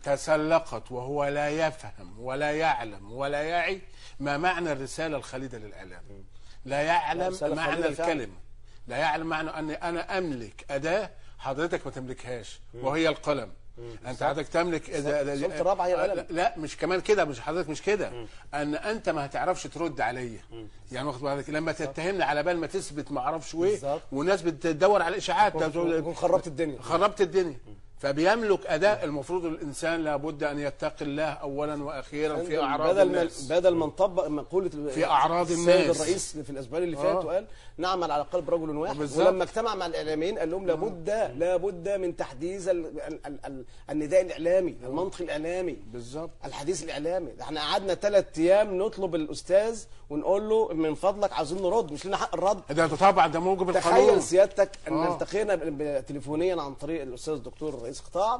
تسلقت وهو لا يفهم ولا يعلم ولا يعي ما معنى الرساله الخالده للاعلام لا يعلم رسالة معنى خالدة فعلا. الكلمه لا يعلم معنى ان انا املك اداه حضرتك ما تملكهاش وهي القلم انت حضرتك تملك إذا السلطة الرابعة هي القلم. لا, لا مش كمان كده مش حضرتك مش كده ان انت ما هتعرفش ترد عليا يعني واخد بالك لما تتهمني على بال ما تثبت ما اعرفش ايه بالظبط. والناس بتدور على اشاعات تكون خربت الدنيا خربت الدنيا فبيملك اداء المفروض الانسان لابد ان يتقي الله اولا واخيرا في اعراض بدل ما الناس بدل ما نطبق مقوله ال- في أعراض السيد الناس. الرئيس في الاسبوع اللي فات آه. وقال نعمل على قلب رجل واحد بالظبط. ولما اجتمع مع الاعلاميين قال لهم لابد لابد من تحديث ال- ال- ال- ال- النداء الاعلامي المنطق الاعلامي بالظبط الحديث الاعلامي ده احنا قعدنا ثلاث ايام نطلب الاستاذ ونقول له من فضلك عايزين نرد مش لنا حق الرد ده طبعا ده موجب القانون تخيل سيادتك ان آه. التقينا ب- ب- تليفونيا عن طريق الاستاذ الدكتور رئيس قطاع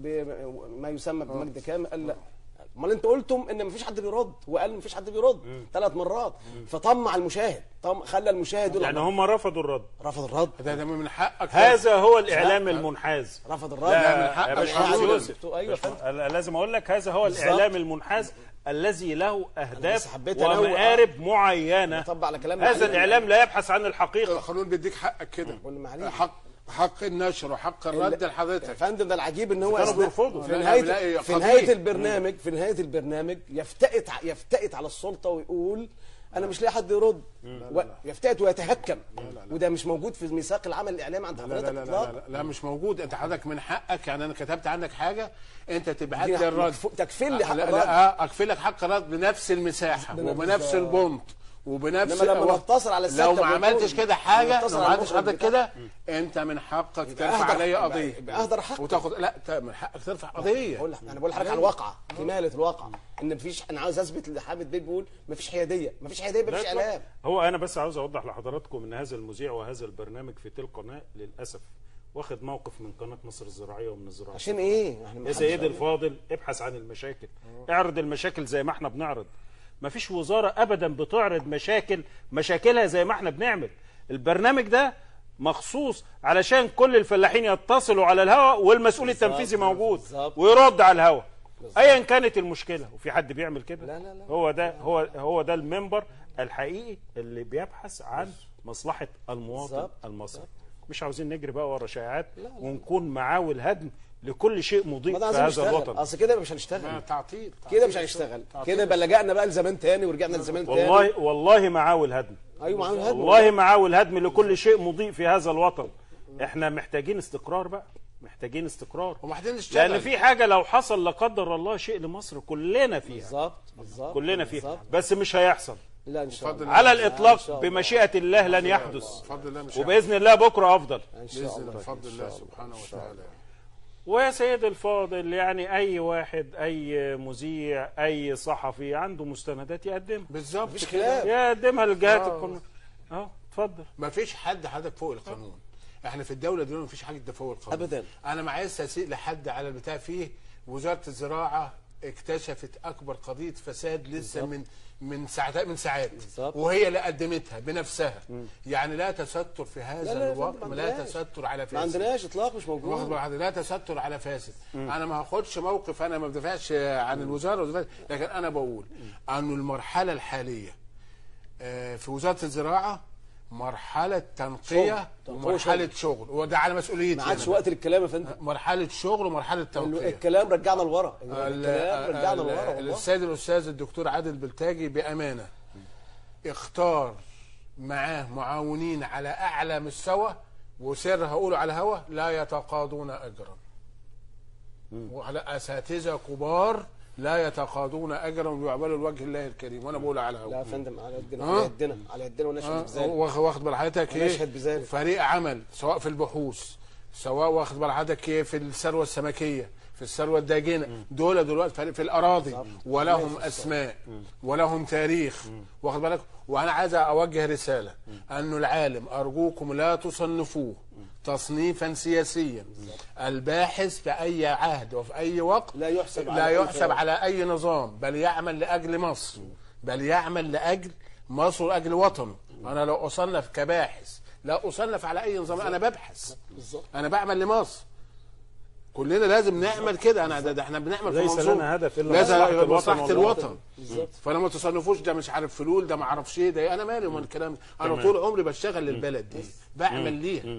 بما يسمى بمجد كامل قال لا امال انتوا قلتم ان مفيش حد بيرد وقال مفيش حد بيرد ثلاث مرات فطمع المشاهد طم خلى المشاهد يقول يعني الله، هم رفضوا الرد رفض الرد ده, ده من حقك هذا هو الاعلام المنحاز رفض الرد لا من حقك يا تقول. باشمهندس يوسف ايوه يا فندم. أنا لازم اقول لك هذا هو بالظبط. الاعلام المنحاز الذي له بس اهداف حبيت أنوه. ومآرب معينه أطبق على كلام هذا معين. الاعلام لا يبحث عن الحقيقه القانون بيديك حقك كده قول معلش. حق حق النشر وحق الرد يا لحضرتك فندم ده العجيب ان هو كانوا أثناء- بيرفضوا. في لا، لا، نهايه بلاقي في قضية. نهايه البرنامج في نهايه البرنامج يفتئت ع- يفتئت على السلطه ويقول انا مش لاقي حد يرد و- يفتئت ويتهكم وده مش موجود في ميثاق العمل الاعلامي عند لا لا حضرتك لا, لا, اطلاقا لا, لا مش موجود انت حضرتك من حقك يعني انا كتبت عنك حاجه انت تبعت دي لي الرد مكفو- تكفل لي حق لا, الرد. لا آه، اكفلك حق الرد بنفس المساحه بنفس- وبنفس البونت وبنفس إنما لما و- نتصل على لو سيادتك ما عملتش ونقول- كده حاجه نتصل لو ما على عملتش المخرج حضرتك كده انت من حقك ترفع أهدر- عليا يبقى- قضيه يبقى أهدر حقك. وتاخد لا ت- من حقك ترفع قضيه بقول لك انا بقول لحضرتك على الواقع كماله الواقع ان مفيش انا عاوز اثبت اللي حامد بيه بيقول مفيش حياديه مفيش حياديه مفيش لا، اعلام هو انا بس عاوز اوضح لحضراتكم ان هذا المذيع وهذا البرنامج في تلك القناه للاسف واخد موقف من قناه مصر الزراعيه ومن الزراعه عشان ايه احنا ما يا حدش سيدي قال. الفاضل ابحث عن المشاكل اعرض المشاكل زي ما احنا بنعرض مفيش وزارة ابدا بتعرض مشاكل مشاكلها زي ما احنا بنعمل البرنامج ده مخصوص علشان كل الفلاحين يتصلوا على الهواء والمسؤول التنفيذي موجود بالظبط. ويرد على الهواء ايا كانت المشكله وفي حد بيعمل كده لا، لا، لا. هو ده هو هو ده المنبر الحقيقي اللي بيبحث عن مصلحه المواطن بالظبط. المصري مش عاوزين نجري بقى ورا شائعات ونكون معاول هدم لكل شيء مضيء ما في ده عايزين هذا نشتغل الوطن اصل كده مش ما هنشتغل تعطيل كده مش هنشتغل كده يبقى لجأنا بقى لزمان تاني ورجعنا لزمان تاني والله والله معاول هدم ايوه معاهم الهدم والله معاول هدم لكل شيء مضيء في هذا الوطن احنا محتاجين استقرار بقى محتاجين استقرار وبعدين نشتغل لان في حاجه لو حصل لا قدر الله شيء لمصر كلنا فيها بالظبط بالظبط كلنا فيها بالظبط. بس مش هيحصل لا ان شاء اتفضل. الله على إن الاطلاق شاء الله. بمشيئه الله لن يحدث بفضل الله مش وباذن الله بكره افضل ان شاء باذن الله الله بفضل الله سبحانه وتعالى ويا سيد الفاضل يعني اي واحد اي مذيع اي صحفي عنده مستندات يقدمها بالظبط مفيش كده خلاف يقدمها للجهات آه. القانون اه اتفضل ما فيش حد حضرتك فوق القانون احنا في الدوله دي ما فيش حاجه ده فوق القانون أبداً. انا ما عايز اسيء لحد على البتاع فيه وزاره الزراعه اكتشفت اكبر قضيه فساد لسه من من ساعات من ساعات بالظبط. وهي اللي قدمتها بنفسها يعني لا تستر في هذا لا لا يا الوقت فندم، ما لا عندناش. تستر على ما فاسد عندناش اطلاق مش واخد موجود بالك لا تستر على فاسد انا ما هاخدش موقف انا ما بدافعش عن الوزاره والزراعة، لكن انا بقول ان المرحله الحاليه آه، في وزاره الزراعه مرحله تنقيه شغل. ومرحله شغل وده على مسؤوليتي ما عادش أنا. وقت للكلام يا فندم مرحله شغل ومرحله تنقيه الكلام رجعنا لورا ال- الكلام رجعنا ال- لورا والله السيد الاستاذ الدكتور عادل بلتاجي بامانه اختار معاه معاونين على اعلى مستوى وسر هقوله على الهوا لا يتقاضون اجرا وعلى اساتذه كبار لا يتقاضون اجرا ويعملوا لوجه الله الكريم وانا بقول على لا الهوا يا فندم على يدنا آه. على يدنا على يدنا ونشهد آه، بذلك واخد واخد بال حضرتك ايه ونشهد بذلك. فريق عمل سواء في البحوث سواء واخد بال حضرتك ايه في الثروه السمكيه في الثروه الداجنه دول دلوقتي فريق في الاراضي ولهم اسماء ولهم تاريخ واخد بالك وانا عايز اوجه رساله انه العالم ارجوكم لا تصنفوه تصنيفا سياسيا الباحث في اي عهد وفي اي وقت لا يحسب لا على أي يحسب فرد. على اي نظام بل يعمل لاجل مصر بل يعمل لاجل مصر واجل وطنه انا لو اصنف كباحث لا اصنف على اي نظام انا ببحث بالظبط انا بعمل لمصر كلنا لازم نعمل كده انا ده, ده احنا بنعمل في ليس منظومه لنا هدف إلا لازم مصلحة الوطن مصلحه والوطن. الوطن بالظبط فانا ما تصنفوش ده مش عارف فلول ده ما اعرفش ايه ده إيه، انا مالي من الكلام ده. انا تمام. طول عمري بشتغل للبلد دي بعمل ليها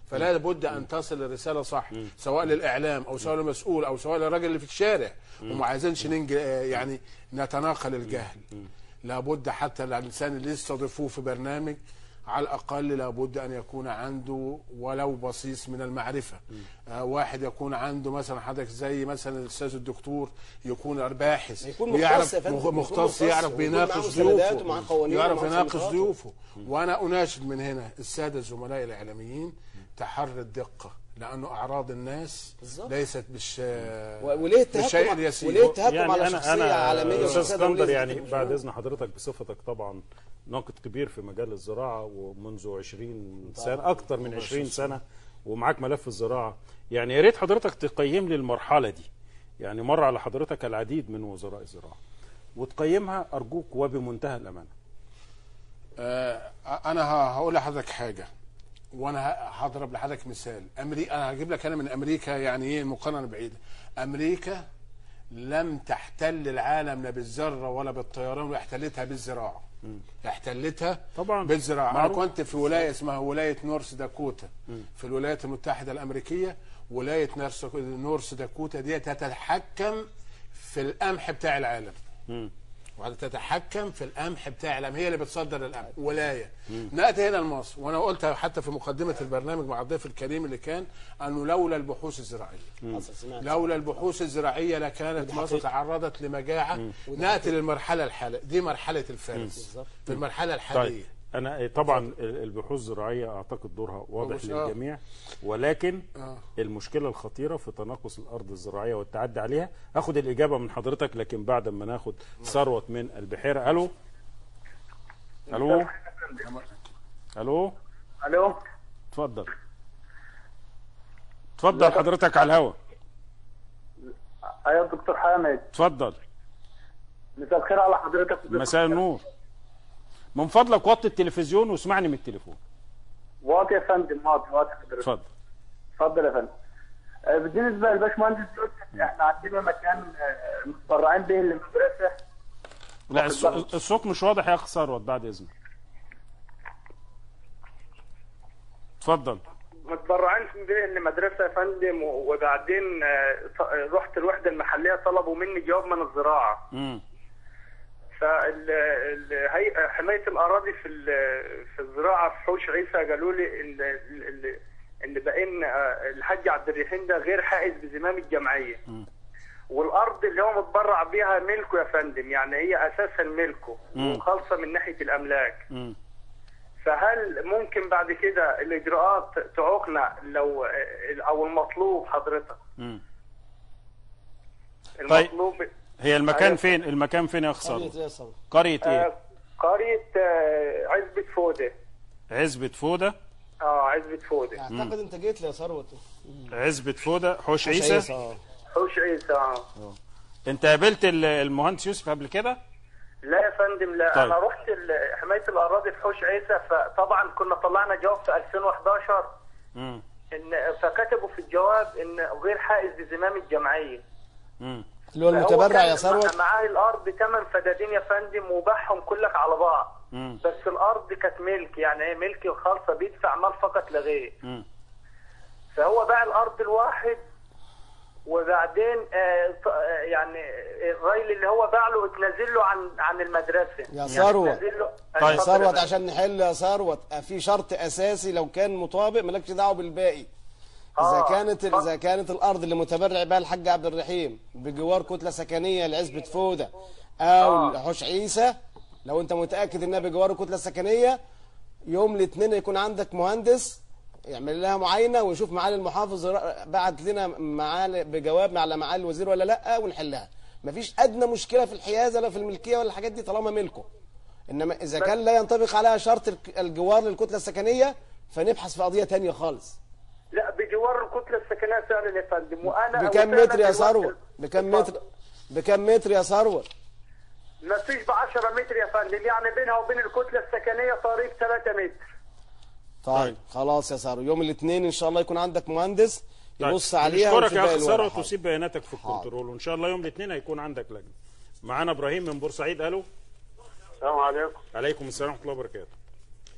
فلا بد ان تصل الرساله صح سواء للاعلام او سواء للمسؤول او سواء للراجل اللي في الشارع وما عايزينش ننج... آه، يعني نتناقل الجهل لابد حتى الانسان اللي يستضيفوه في برنامج على الاقل لابد ان يكون عنده ولو بصيص من المعرفه آه واحد يكون عنده مثلا حضرتك زي مثلا الاستاذ الدكتور يكون باحث يكون مختص ويعرف يا فندم، مخ- يكون مختص مختص يعرف ويكون بيناقش معاه مستندات ضيوفه ومعاه قوانين يعرف ومعاه يناقش سنتات. ضيوفه وانا اناشد من هنا الساده الزملاء الاعلاميين تحري الدقه لانه اعراض الناس بالظبط. ليست بالش و- وليه بالشيء التهكم اليسير وليه التهكم يعني على انا شخصيه انا عالميه استاذ وشخصية دولية اسكندر زي يعني كده؟ بعد اذن حضرتك بصفتك طبعا ناقد كبير في مجال الزراعه ومنذ 20 سنه اكثر من 20 سنه ومعاك ملف الزراعه يعني يا ريت حضرتك تقيم لي المرحله دي يعني مر على حضرتك العديد من وزراء الزراعه وتقيمها ارجوك وبمنتهى الامانه آه انا ه- هقول لحضرتك حاجه وانا ه- هضرب لحضرتك مثال امريكا انا هجيب لك انا من امريكا يعني ايه مقارنه بعيده امريكا لم تحتل العالم لا بالذره ولا بالطيران واحتلتها بالزراعه احتلتها طبعا. بالزراعه انا معروف. كنت في ولايه اسمها ولايه نورث داكوتا في الولايات المتحده الامريكيه ولايه نورث- نورث داكوتا دي تتحكم في القمح بتاع العالم وتتحكم في القمح بتاع العالم هي اللي بتصدر القمح ولايه ناتي هنا لمصر وانا قلت حتى في مقدمه البرنامج مع الضيف الكريم اللي كان انه لولا البحوث الزراعيه حصل سمعت لولا البحوث الزراعيه لكانت مصر تعرضت لمجاعه ناتي للمرحله الحاليه دي مرحله الفارس في المرحله الحاليه طيب انا طبعا ال- البحوث الزراعيه اعتقد دورها واضح مش- آه. للجميع ولكن آه. المشكله الخطيره في تناقص الارض الزراعيه والتعدي عليها هاخد الاجابه من حضرتك لكن بعد ما ناخد ثروت من البحيره الو الو الو الو اتفضل اتفضل حضرتك على الهوا ايوه دكتور حامد اتفضل مساء الخير على حضرتك مساء النور من فضلك وطي التلفزيون واسمعني من التليفون واطي يا فندم واطي واطي حضرتك اتفضل اتفضل يا فندم آه، بالنسبه للباشمهندس يوسف احنا عندنا مكان آه، متبرعين به للمدرسه لا الص- الصوت مش واضح يا اخ ثروت بعد اذنك اتفضل متبرعين به لمدرسه يا فندم و- وبعدين آه، ط- رحت الوحده المحليه طلبوا مني جواب من الزراعه امم فالهيئه حمايه الاراضي في ال- في الزراعه في حوش عيسى قالوا لي ان ال- ان بان آه، الحاج عبد الرحيم ده غير حائز بزمام الجمعيه والارض اللي هو متبرع بيها ملكه يا فندم يعني هي اساسا ملكه وخالصه من ناحيه الاملاك امم فهل ممكن بعد كده الاجراءات تعوقنا لو او المطلوب حضرتك امم المطلوب هي المكان أيوة. فين المكان فين يا اخ قرية ثروت إيه يا صبري؟ قريه ايه آه، قريه آه، عزبه فوده عزبه فوده اه عزبه فوده اعتقد انت جيت لي يا ثروت عزبه فوده حوش عيسى اه حوش عيسى اه انت قابلت ال- المهندس يوسف قبل كده لا يا فندم لا طيب. انا رحت ال- حمايه الاراضي في حوش عيسى فطبعا كنا طلعنا جواب في 2011 امم ان فكتبوا في الجواب ان غير حائز بزمام الجمعيه امم اللي هو فهو المتبرع كان يا ثروت معاه الارض ثمان فدادين يا فندم وباعهم كلك على بعض مم. بس الارض كانت ملك يعني هي ملك خالصه بيدفع مال فقط لا غير امم فهو باع الارض الواحد وبعدين آه ط- آه، يعني الراجل اللي هو باع له اتنازل له عن عن المدرسه يا يعني ثروت. اتنازل له- طيب. يا اتفضل يا ثروت فندم. عشان نحل يا ثروت في شرط اساسي لو كان مطابق مالكش دعوه بالباقي اذا آه، كانت اتفضل. اذا كانت الارض اللي متبرع بها الحاج عبد الرحيم بجوار كتله سكنيه لعزبه فوده او آه. لحوش عيسى لو انت متاكد انها بجوار كتله سكنيه يوم الاثنين يكون عندك مهندس يعمل لها معاينه ويشوف معالي المحافظ را- بعت لنا معالي بجواب على معالي الوزير ولا لا ونحلها مفيش ادنى مشكله في الحيازه ولا في الملكيه ولا الحاجات دي طالما ملكه انما اذا كان لا ينطبق عليها شرط الك- الجوار للكتله السكنيه فنبحث في قضيه تانية خالص لا بجوار الكتله السكنيه فعلا يا فندم وانا بكم وفعلا متر يا دلوقتي- ثروت بكم متر بكم متر يا ثروت ما فيش ب 10 متر يا فندم يعني بينها وبين الكتله السكنيه طريق 3 متر طيب خلاص يا ثروت يوم الاثنين ان شاء الله يكون عندك مهندس يبص طيب. عليها نشكرك ويشوف يا باقي اخ الورق. ثروت حاضر. وسيب بياناتك في الكنترول وان شاء الله يوم الاثنين هيكون عندك لجنه معانا ابراهيم من بورسعيد الو السلام عليكم عليكم السلام ورحمه الله وبركاته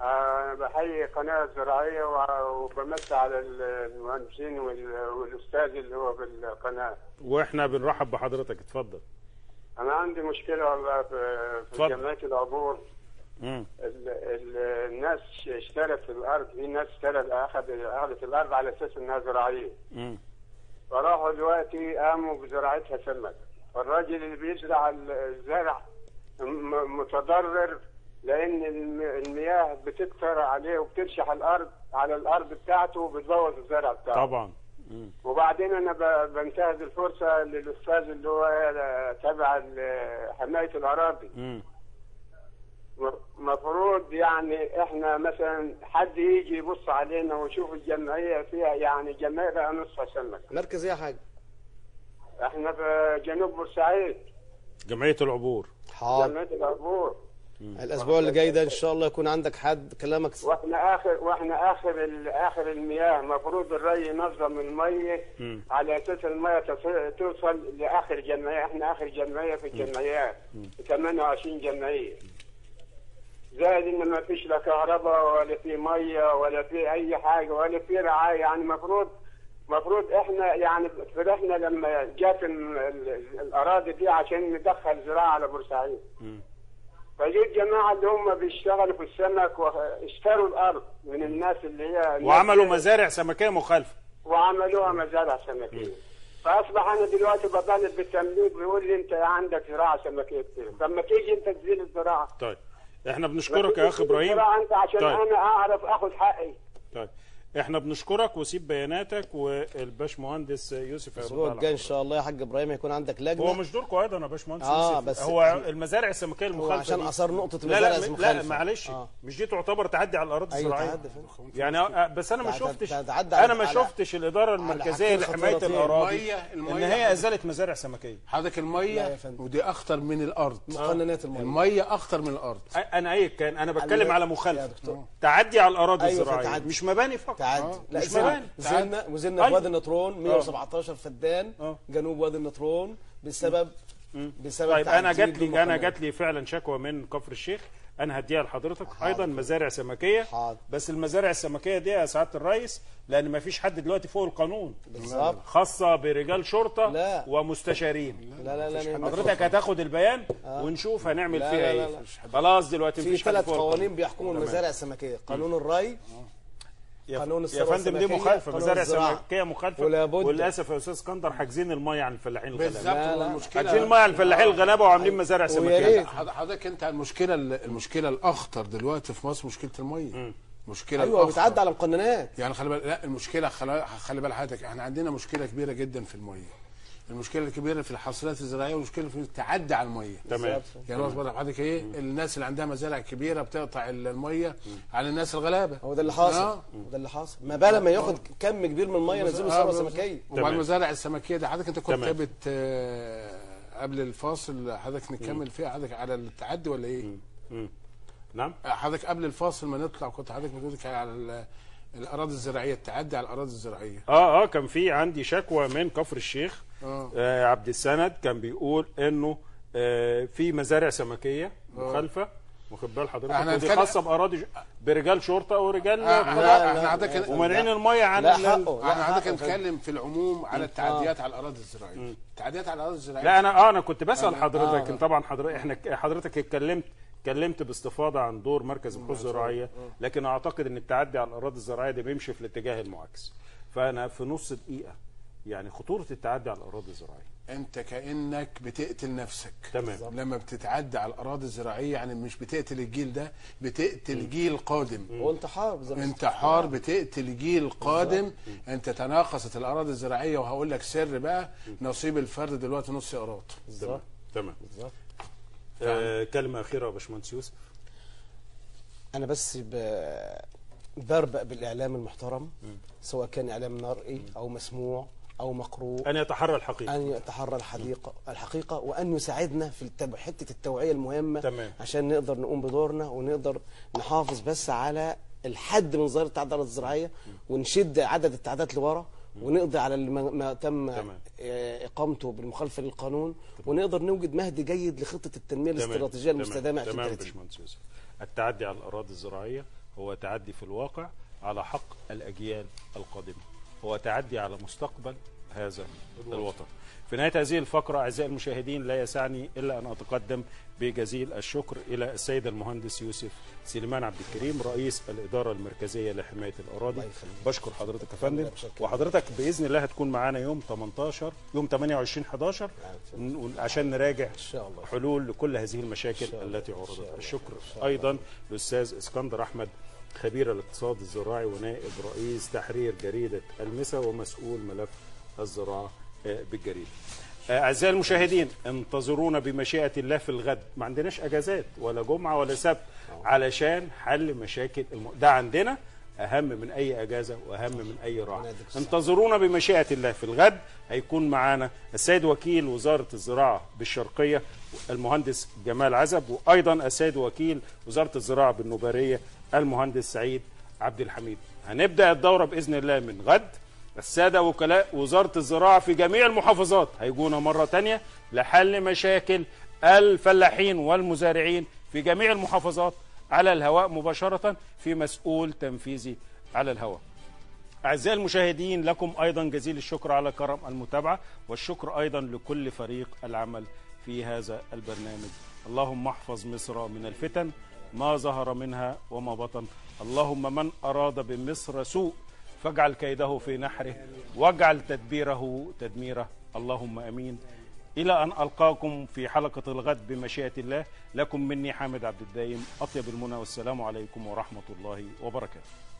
آه، بحيي قناة زراعية وع- وبمس على المهندسين وال- والأستاذ اللي هو في القناة واحنا بنرحب بحضرتك اتفضل أنا عندي مشكلة والله في في اتفضل. جمعية العبور مم. ال- ال- الناس اشترت الأرض في ناس اشترت أخذ أخذت الأرض على أساس إنها زراعية مم. فراحوا دلوقتي قاموا بزراعتها سمك فالراجل اللي بيزرع الزرع م- متضرر لان الم- المياه بتكتر عليه وبترشح الارض على الارض بتاعته وبتبوظ الزرع بتاعه طبعا مم. وبعدين انا ب- بنتهز الفرصه للاستاذ اللي هو تبع ال- حمايه الاراضي مم. مفروض يعني احنا مثلا حد يجي يبص علينا ويشوف الجمعيه فيها يعني جمعيه بقى نصها سمك مركز ايه يا حاج احنا في جنوب بورسعيد جمعيه العبور حاضر جمعيه العبور الاسبوع اللي جاي ده ان شاء الله يكون عندك حد كلامك س- واحنا اخر واحنا اخر ال- اخر المياه المفروض الري ينظم الميه مم. على اساس الميه تص- توصل لاخر جمعيه احنا اخر جمعيه في الجمعيات 28 جمعيه زائد ان ما فيش لا كهرباء ولا في ميه ولا في اي حاجه ولا في رعايه يعني المفروض المفروض احنا يعني فرحنا لما جات ال- ال- الاراضي دي عشان ندخل زراعه على بورسعيد مم. فجيت الجماعه اللي هم بيشتغلوا في السمك واشتروا الارض من الناس اللي هي وعملوا مزارع سمكيه مخالفه وعملوها مزارع سمكيه فاصبح انا دلوقتي بطالب بالتمليك بيقول لي انت عندك زراعه سمكيه كتير طب ما تيجي انت تزيل الزراعه طيب احنا ما بنشكرك تيجي يا اخ تزيل ابراهيم الزراعة انت عشان طيب. انا اعرف اخد حقي طيب احنا بنشكرك وسيب بياناتك والباش مهندس يوسف هيرد الاسبوع على الجاي ان حضرتك. شاء الله يا حاج ابراهيم هيكون عندك لجنه هو مش دوركم ايضا يا باشمهندس آه، يوسف بس هو إحنا- المزارع السمكيه هو المخالفه عشان دي- اثار نقطه لا المزارع لا, لا المخالفه معلش آه. مش دي تعتبر تعدي على الاراضي ايوه الزراعيه تعدي فين يعني آه، بس انا ما تع- شفتش تع- تعدى انا على- ما على- شفتش الاداره المركزيه حاجتين لحمايه خطيرتين. الاراضي المية- ان المية هي حضرتك- ازالت مزارع سمكيه حضرتك لا يا الميه فندم. ودي اخطر من الارض مقننات الميه الميه اخطر من الارض انا اي كان انا بتكلم على- على يا مخالفه دكتور. تعدي على الاراضي أيوة، الزراعيه فتعدي. مش مباني فقط تعدي آه. لا مش زلنا مباني. وزلنا وزلنا في أيوة. وادي النطرون 117 فدان آه. جنوب وادي النطرون بسبب بسبب طيب انا تعديل جات لي انا المقننات. جات لي فعلا شكوى من كفر الشيخ انا هديها لحضرتك ايضا مزارع سمكيه حاضر. بس المزارع السمكيه دي يا سعاده الرئيس لان ما فيش حد دلوقتي فوق القانون بالظبط خاصه برجال شرطه لا. ومستشارين لا لا لا لا حضرتك هتاخد البيان ونشوف هنعمل لا، فيها لا، ايه لا، لا. خلاص دلوقتي في مفيش حد ثلاث فوق القانون. قوانين بيحكموا المزارع السمكيه قانون الري يا ف- قانون يا الثروة فندم دي السمكية، مخالفه قانون مزارع الزراعة. سمكيه مخالفه ولابد- وللاسف يا استاذ اسكندر حاجزين الميه عن الفلاحين الغلابه بالظبط لا، لا. المشكله حاجزين الميه عن الفلاحين الغلابه وعاملين مزارع ويا سمكيه ريت. حض- حضرتك انت المشكله المشكله الاخطر دلوقتي في مصر مشكله الميه مشكله ايوه الأخطر. بتعدي على مقننات يعني خلي بالك لا المشكله خلي, خلي بال حضرتك احنا عندنا مشكله كبيره جدا في الميه المشكله الكبيره في الحاصلات الزراعيه والمشكله في التعدي على الميه تمام يعني واخد بالك حضرتك ايه الناس اللي عندها مزارع كبيره بتقطع الميه على الناس الغلابه هو ده اللي حاصل آه. هو ده اللي حاصل ما بال ما ياخد كم كبير من الميه ينزله آه، ثروه بالظبط. سمكيه وبعد تمام. المزارع السمكيه دي حضرتك انت كنت تمام. بت آه، قبل الفاصل حضرتك نكمل فيها حضرتك على التعدي ولا ايه؟ نعم حضرتك قبل الفاصل ما نطلع كنت حضرتك بتقول على ال- الاراضي الزراعيه التعدي على الاراضي الزراعيه اه اه كان في عندي شكوى من كفر الشيخ آه. آه عبد السند كان بيقول انه آه في مزارع سمكيه مخالفه واخد بال حضرتك احنا ودي هنتكلم- خاصه باراضي ج- برجال شرطه ورجال آه، قضاء. احنا احنا حضرتك ومانعين الميه عن لا ال- حقه لا احنا حضرتك حقه نتكلم في العموم على التعديات على الاراضي الزراعيه التعديات على الاراضي الزراعيه لا انا اه انا كنت بسال حضرتك آه. طبعا حضرتك احنا حضرتك اتكلمت اتكلمت باستفاضه عن دور مركز البحوث الزراعيه لكن اعتقد ان التعدي على الاراضي الزراعيه ده بيمشي في الاتجاه المعاكس فانا في نص دقيقه يعني خطوره التعدي على الاراضي الزراعيه انت كانك بتقتل نفسك تمام. لما بتتعدى على الاراضي الزراعيه يعني مش بتقتل الجيل ده بتقتل جيل قادم هو انتحار زي ما انتحار بتقتل جيل قادم انت تناقصت الاراضي الزراعيه وهقول لك سر بقى نصيب الفرد دلوقتي نص قراط بالظبط تمام بالظبط آه كلمه اخيره يا باشمهندس يوسف انا بس ب- بربأ بالاعلام المحترم سواء كان اعلام مرئي او مسموع او مقروء ان يتحرى الحقيقه ان يتحرى الحقيقه الحقيقه وان يساعدنا في التب... حته التوعيه المهمه تمام. عشان نقدر نقوم بدورنا ونقدر نحافظ بس على الحد من ظاهره التعديات الزراعيه ونشد عدد التعديات لورا ونقضي على اللي ما ما تم تمام. آه، اقامته بالمخالفه للقانون ونقدر نوجد مهد جيد لخطه التنميه تمام. الاستراتيجيه تمام. المستدامه تمام 2030 باشمهندس يوسف التعدي على الاراضي الزراعيه هو تعدي في الواقع على حق الأجيال القادمة هو تعدي على مستقبل هذا الوطن في نهاية هذه الفقرة أعزائي المشاهدين لا يسعني إلا أن أتقدم بجزيل الشكر إلى السيد المهندس يوسف سليمان عبد الكريم رئيس الإدارة المركزية لحماية الأراضي الله يخليك. بشكر حضرتك يا فندم بشكر. وحضرتك بإذن الله هتكون معانا يوم 18 يوم 28 11 ن- عشان نراجع ان شاء الله حلول لكل هذه المشاكل شاء الله. التي إن شاء عرضت الله. الشكر إن شاء الله. ايضا للاستاذ اسكندر احمد خبير الاقتصاد الزراعي ونائب رئيس تحرير جريده المسا ومسؤول ملف الزراعه آه، بالجريده آه، اعزائي المشاهدين انتظرونا بمشيئه الله في الغد ما عندناش اجازات ولا جمعه ولا سبت علشان حل مشاكل الم... ده عندنا اهم من اي اجازه واهم من اي راحه ربنا يديك الصحة. انتظرونا بمشيئه الله في الغد هيكون معانا السيد وكيل وزاره الزراعه بالشرقيه المهندس جمال عزب وايضا السيد وكيل وزاره الزراعه بالنوباريه المهندس سعيد عبد الحميد هنبدا الدوره باذن الله من غد الساده وكلاء وزاره الزراعه في جميع المحافظات هيجونا مره تانية لحل مشاكل الفلاحين والمزارعين في جميع المحافظات على الهواء مباشره في مسؤول تنفيذي على الهواء أعزائي المشاهدين لكم أيضا جزيل الشكر على كرم المتابعة والشكر أيضا لكل فريق العمل في هذا البرنامج اللهم احفظ مصر من الفتن ما ظهر منها وما بطن اللهم من أراد بمصر سوء فاجعل كيده في نحره واجعل تدبيره تدميره اللهم أمين إلى أن ألقاكم في حلقة الغد بمشيئة الله لكم مني حامد عبد الدايم أطيب المنى والسلام عليكم ورحمة الله وبركاته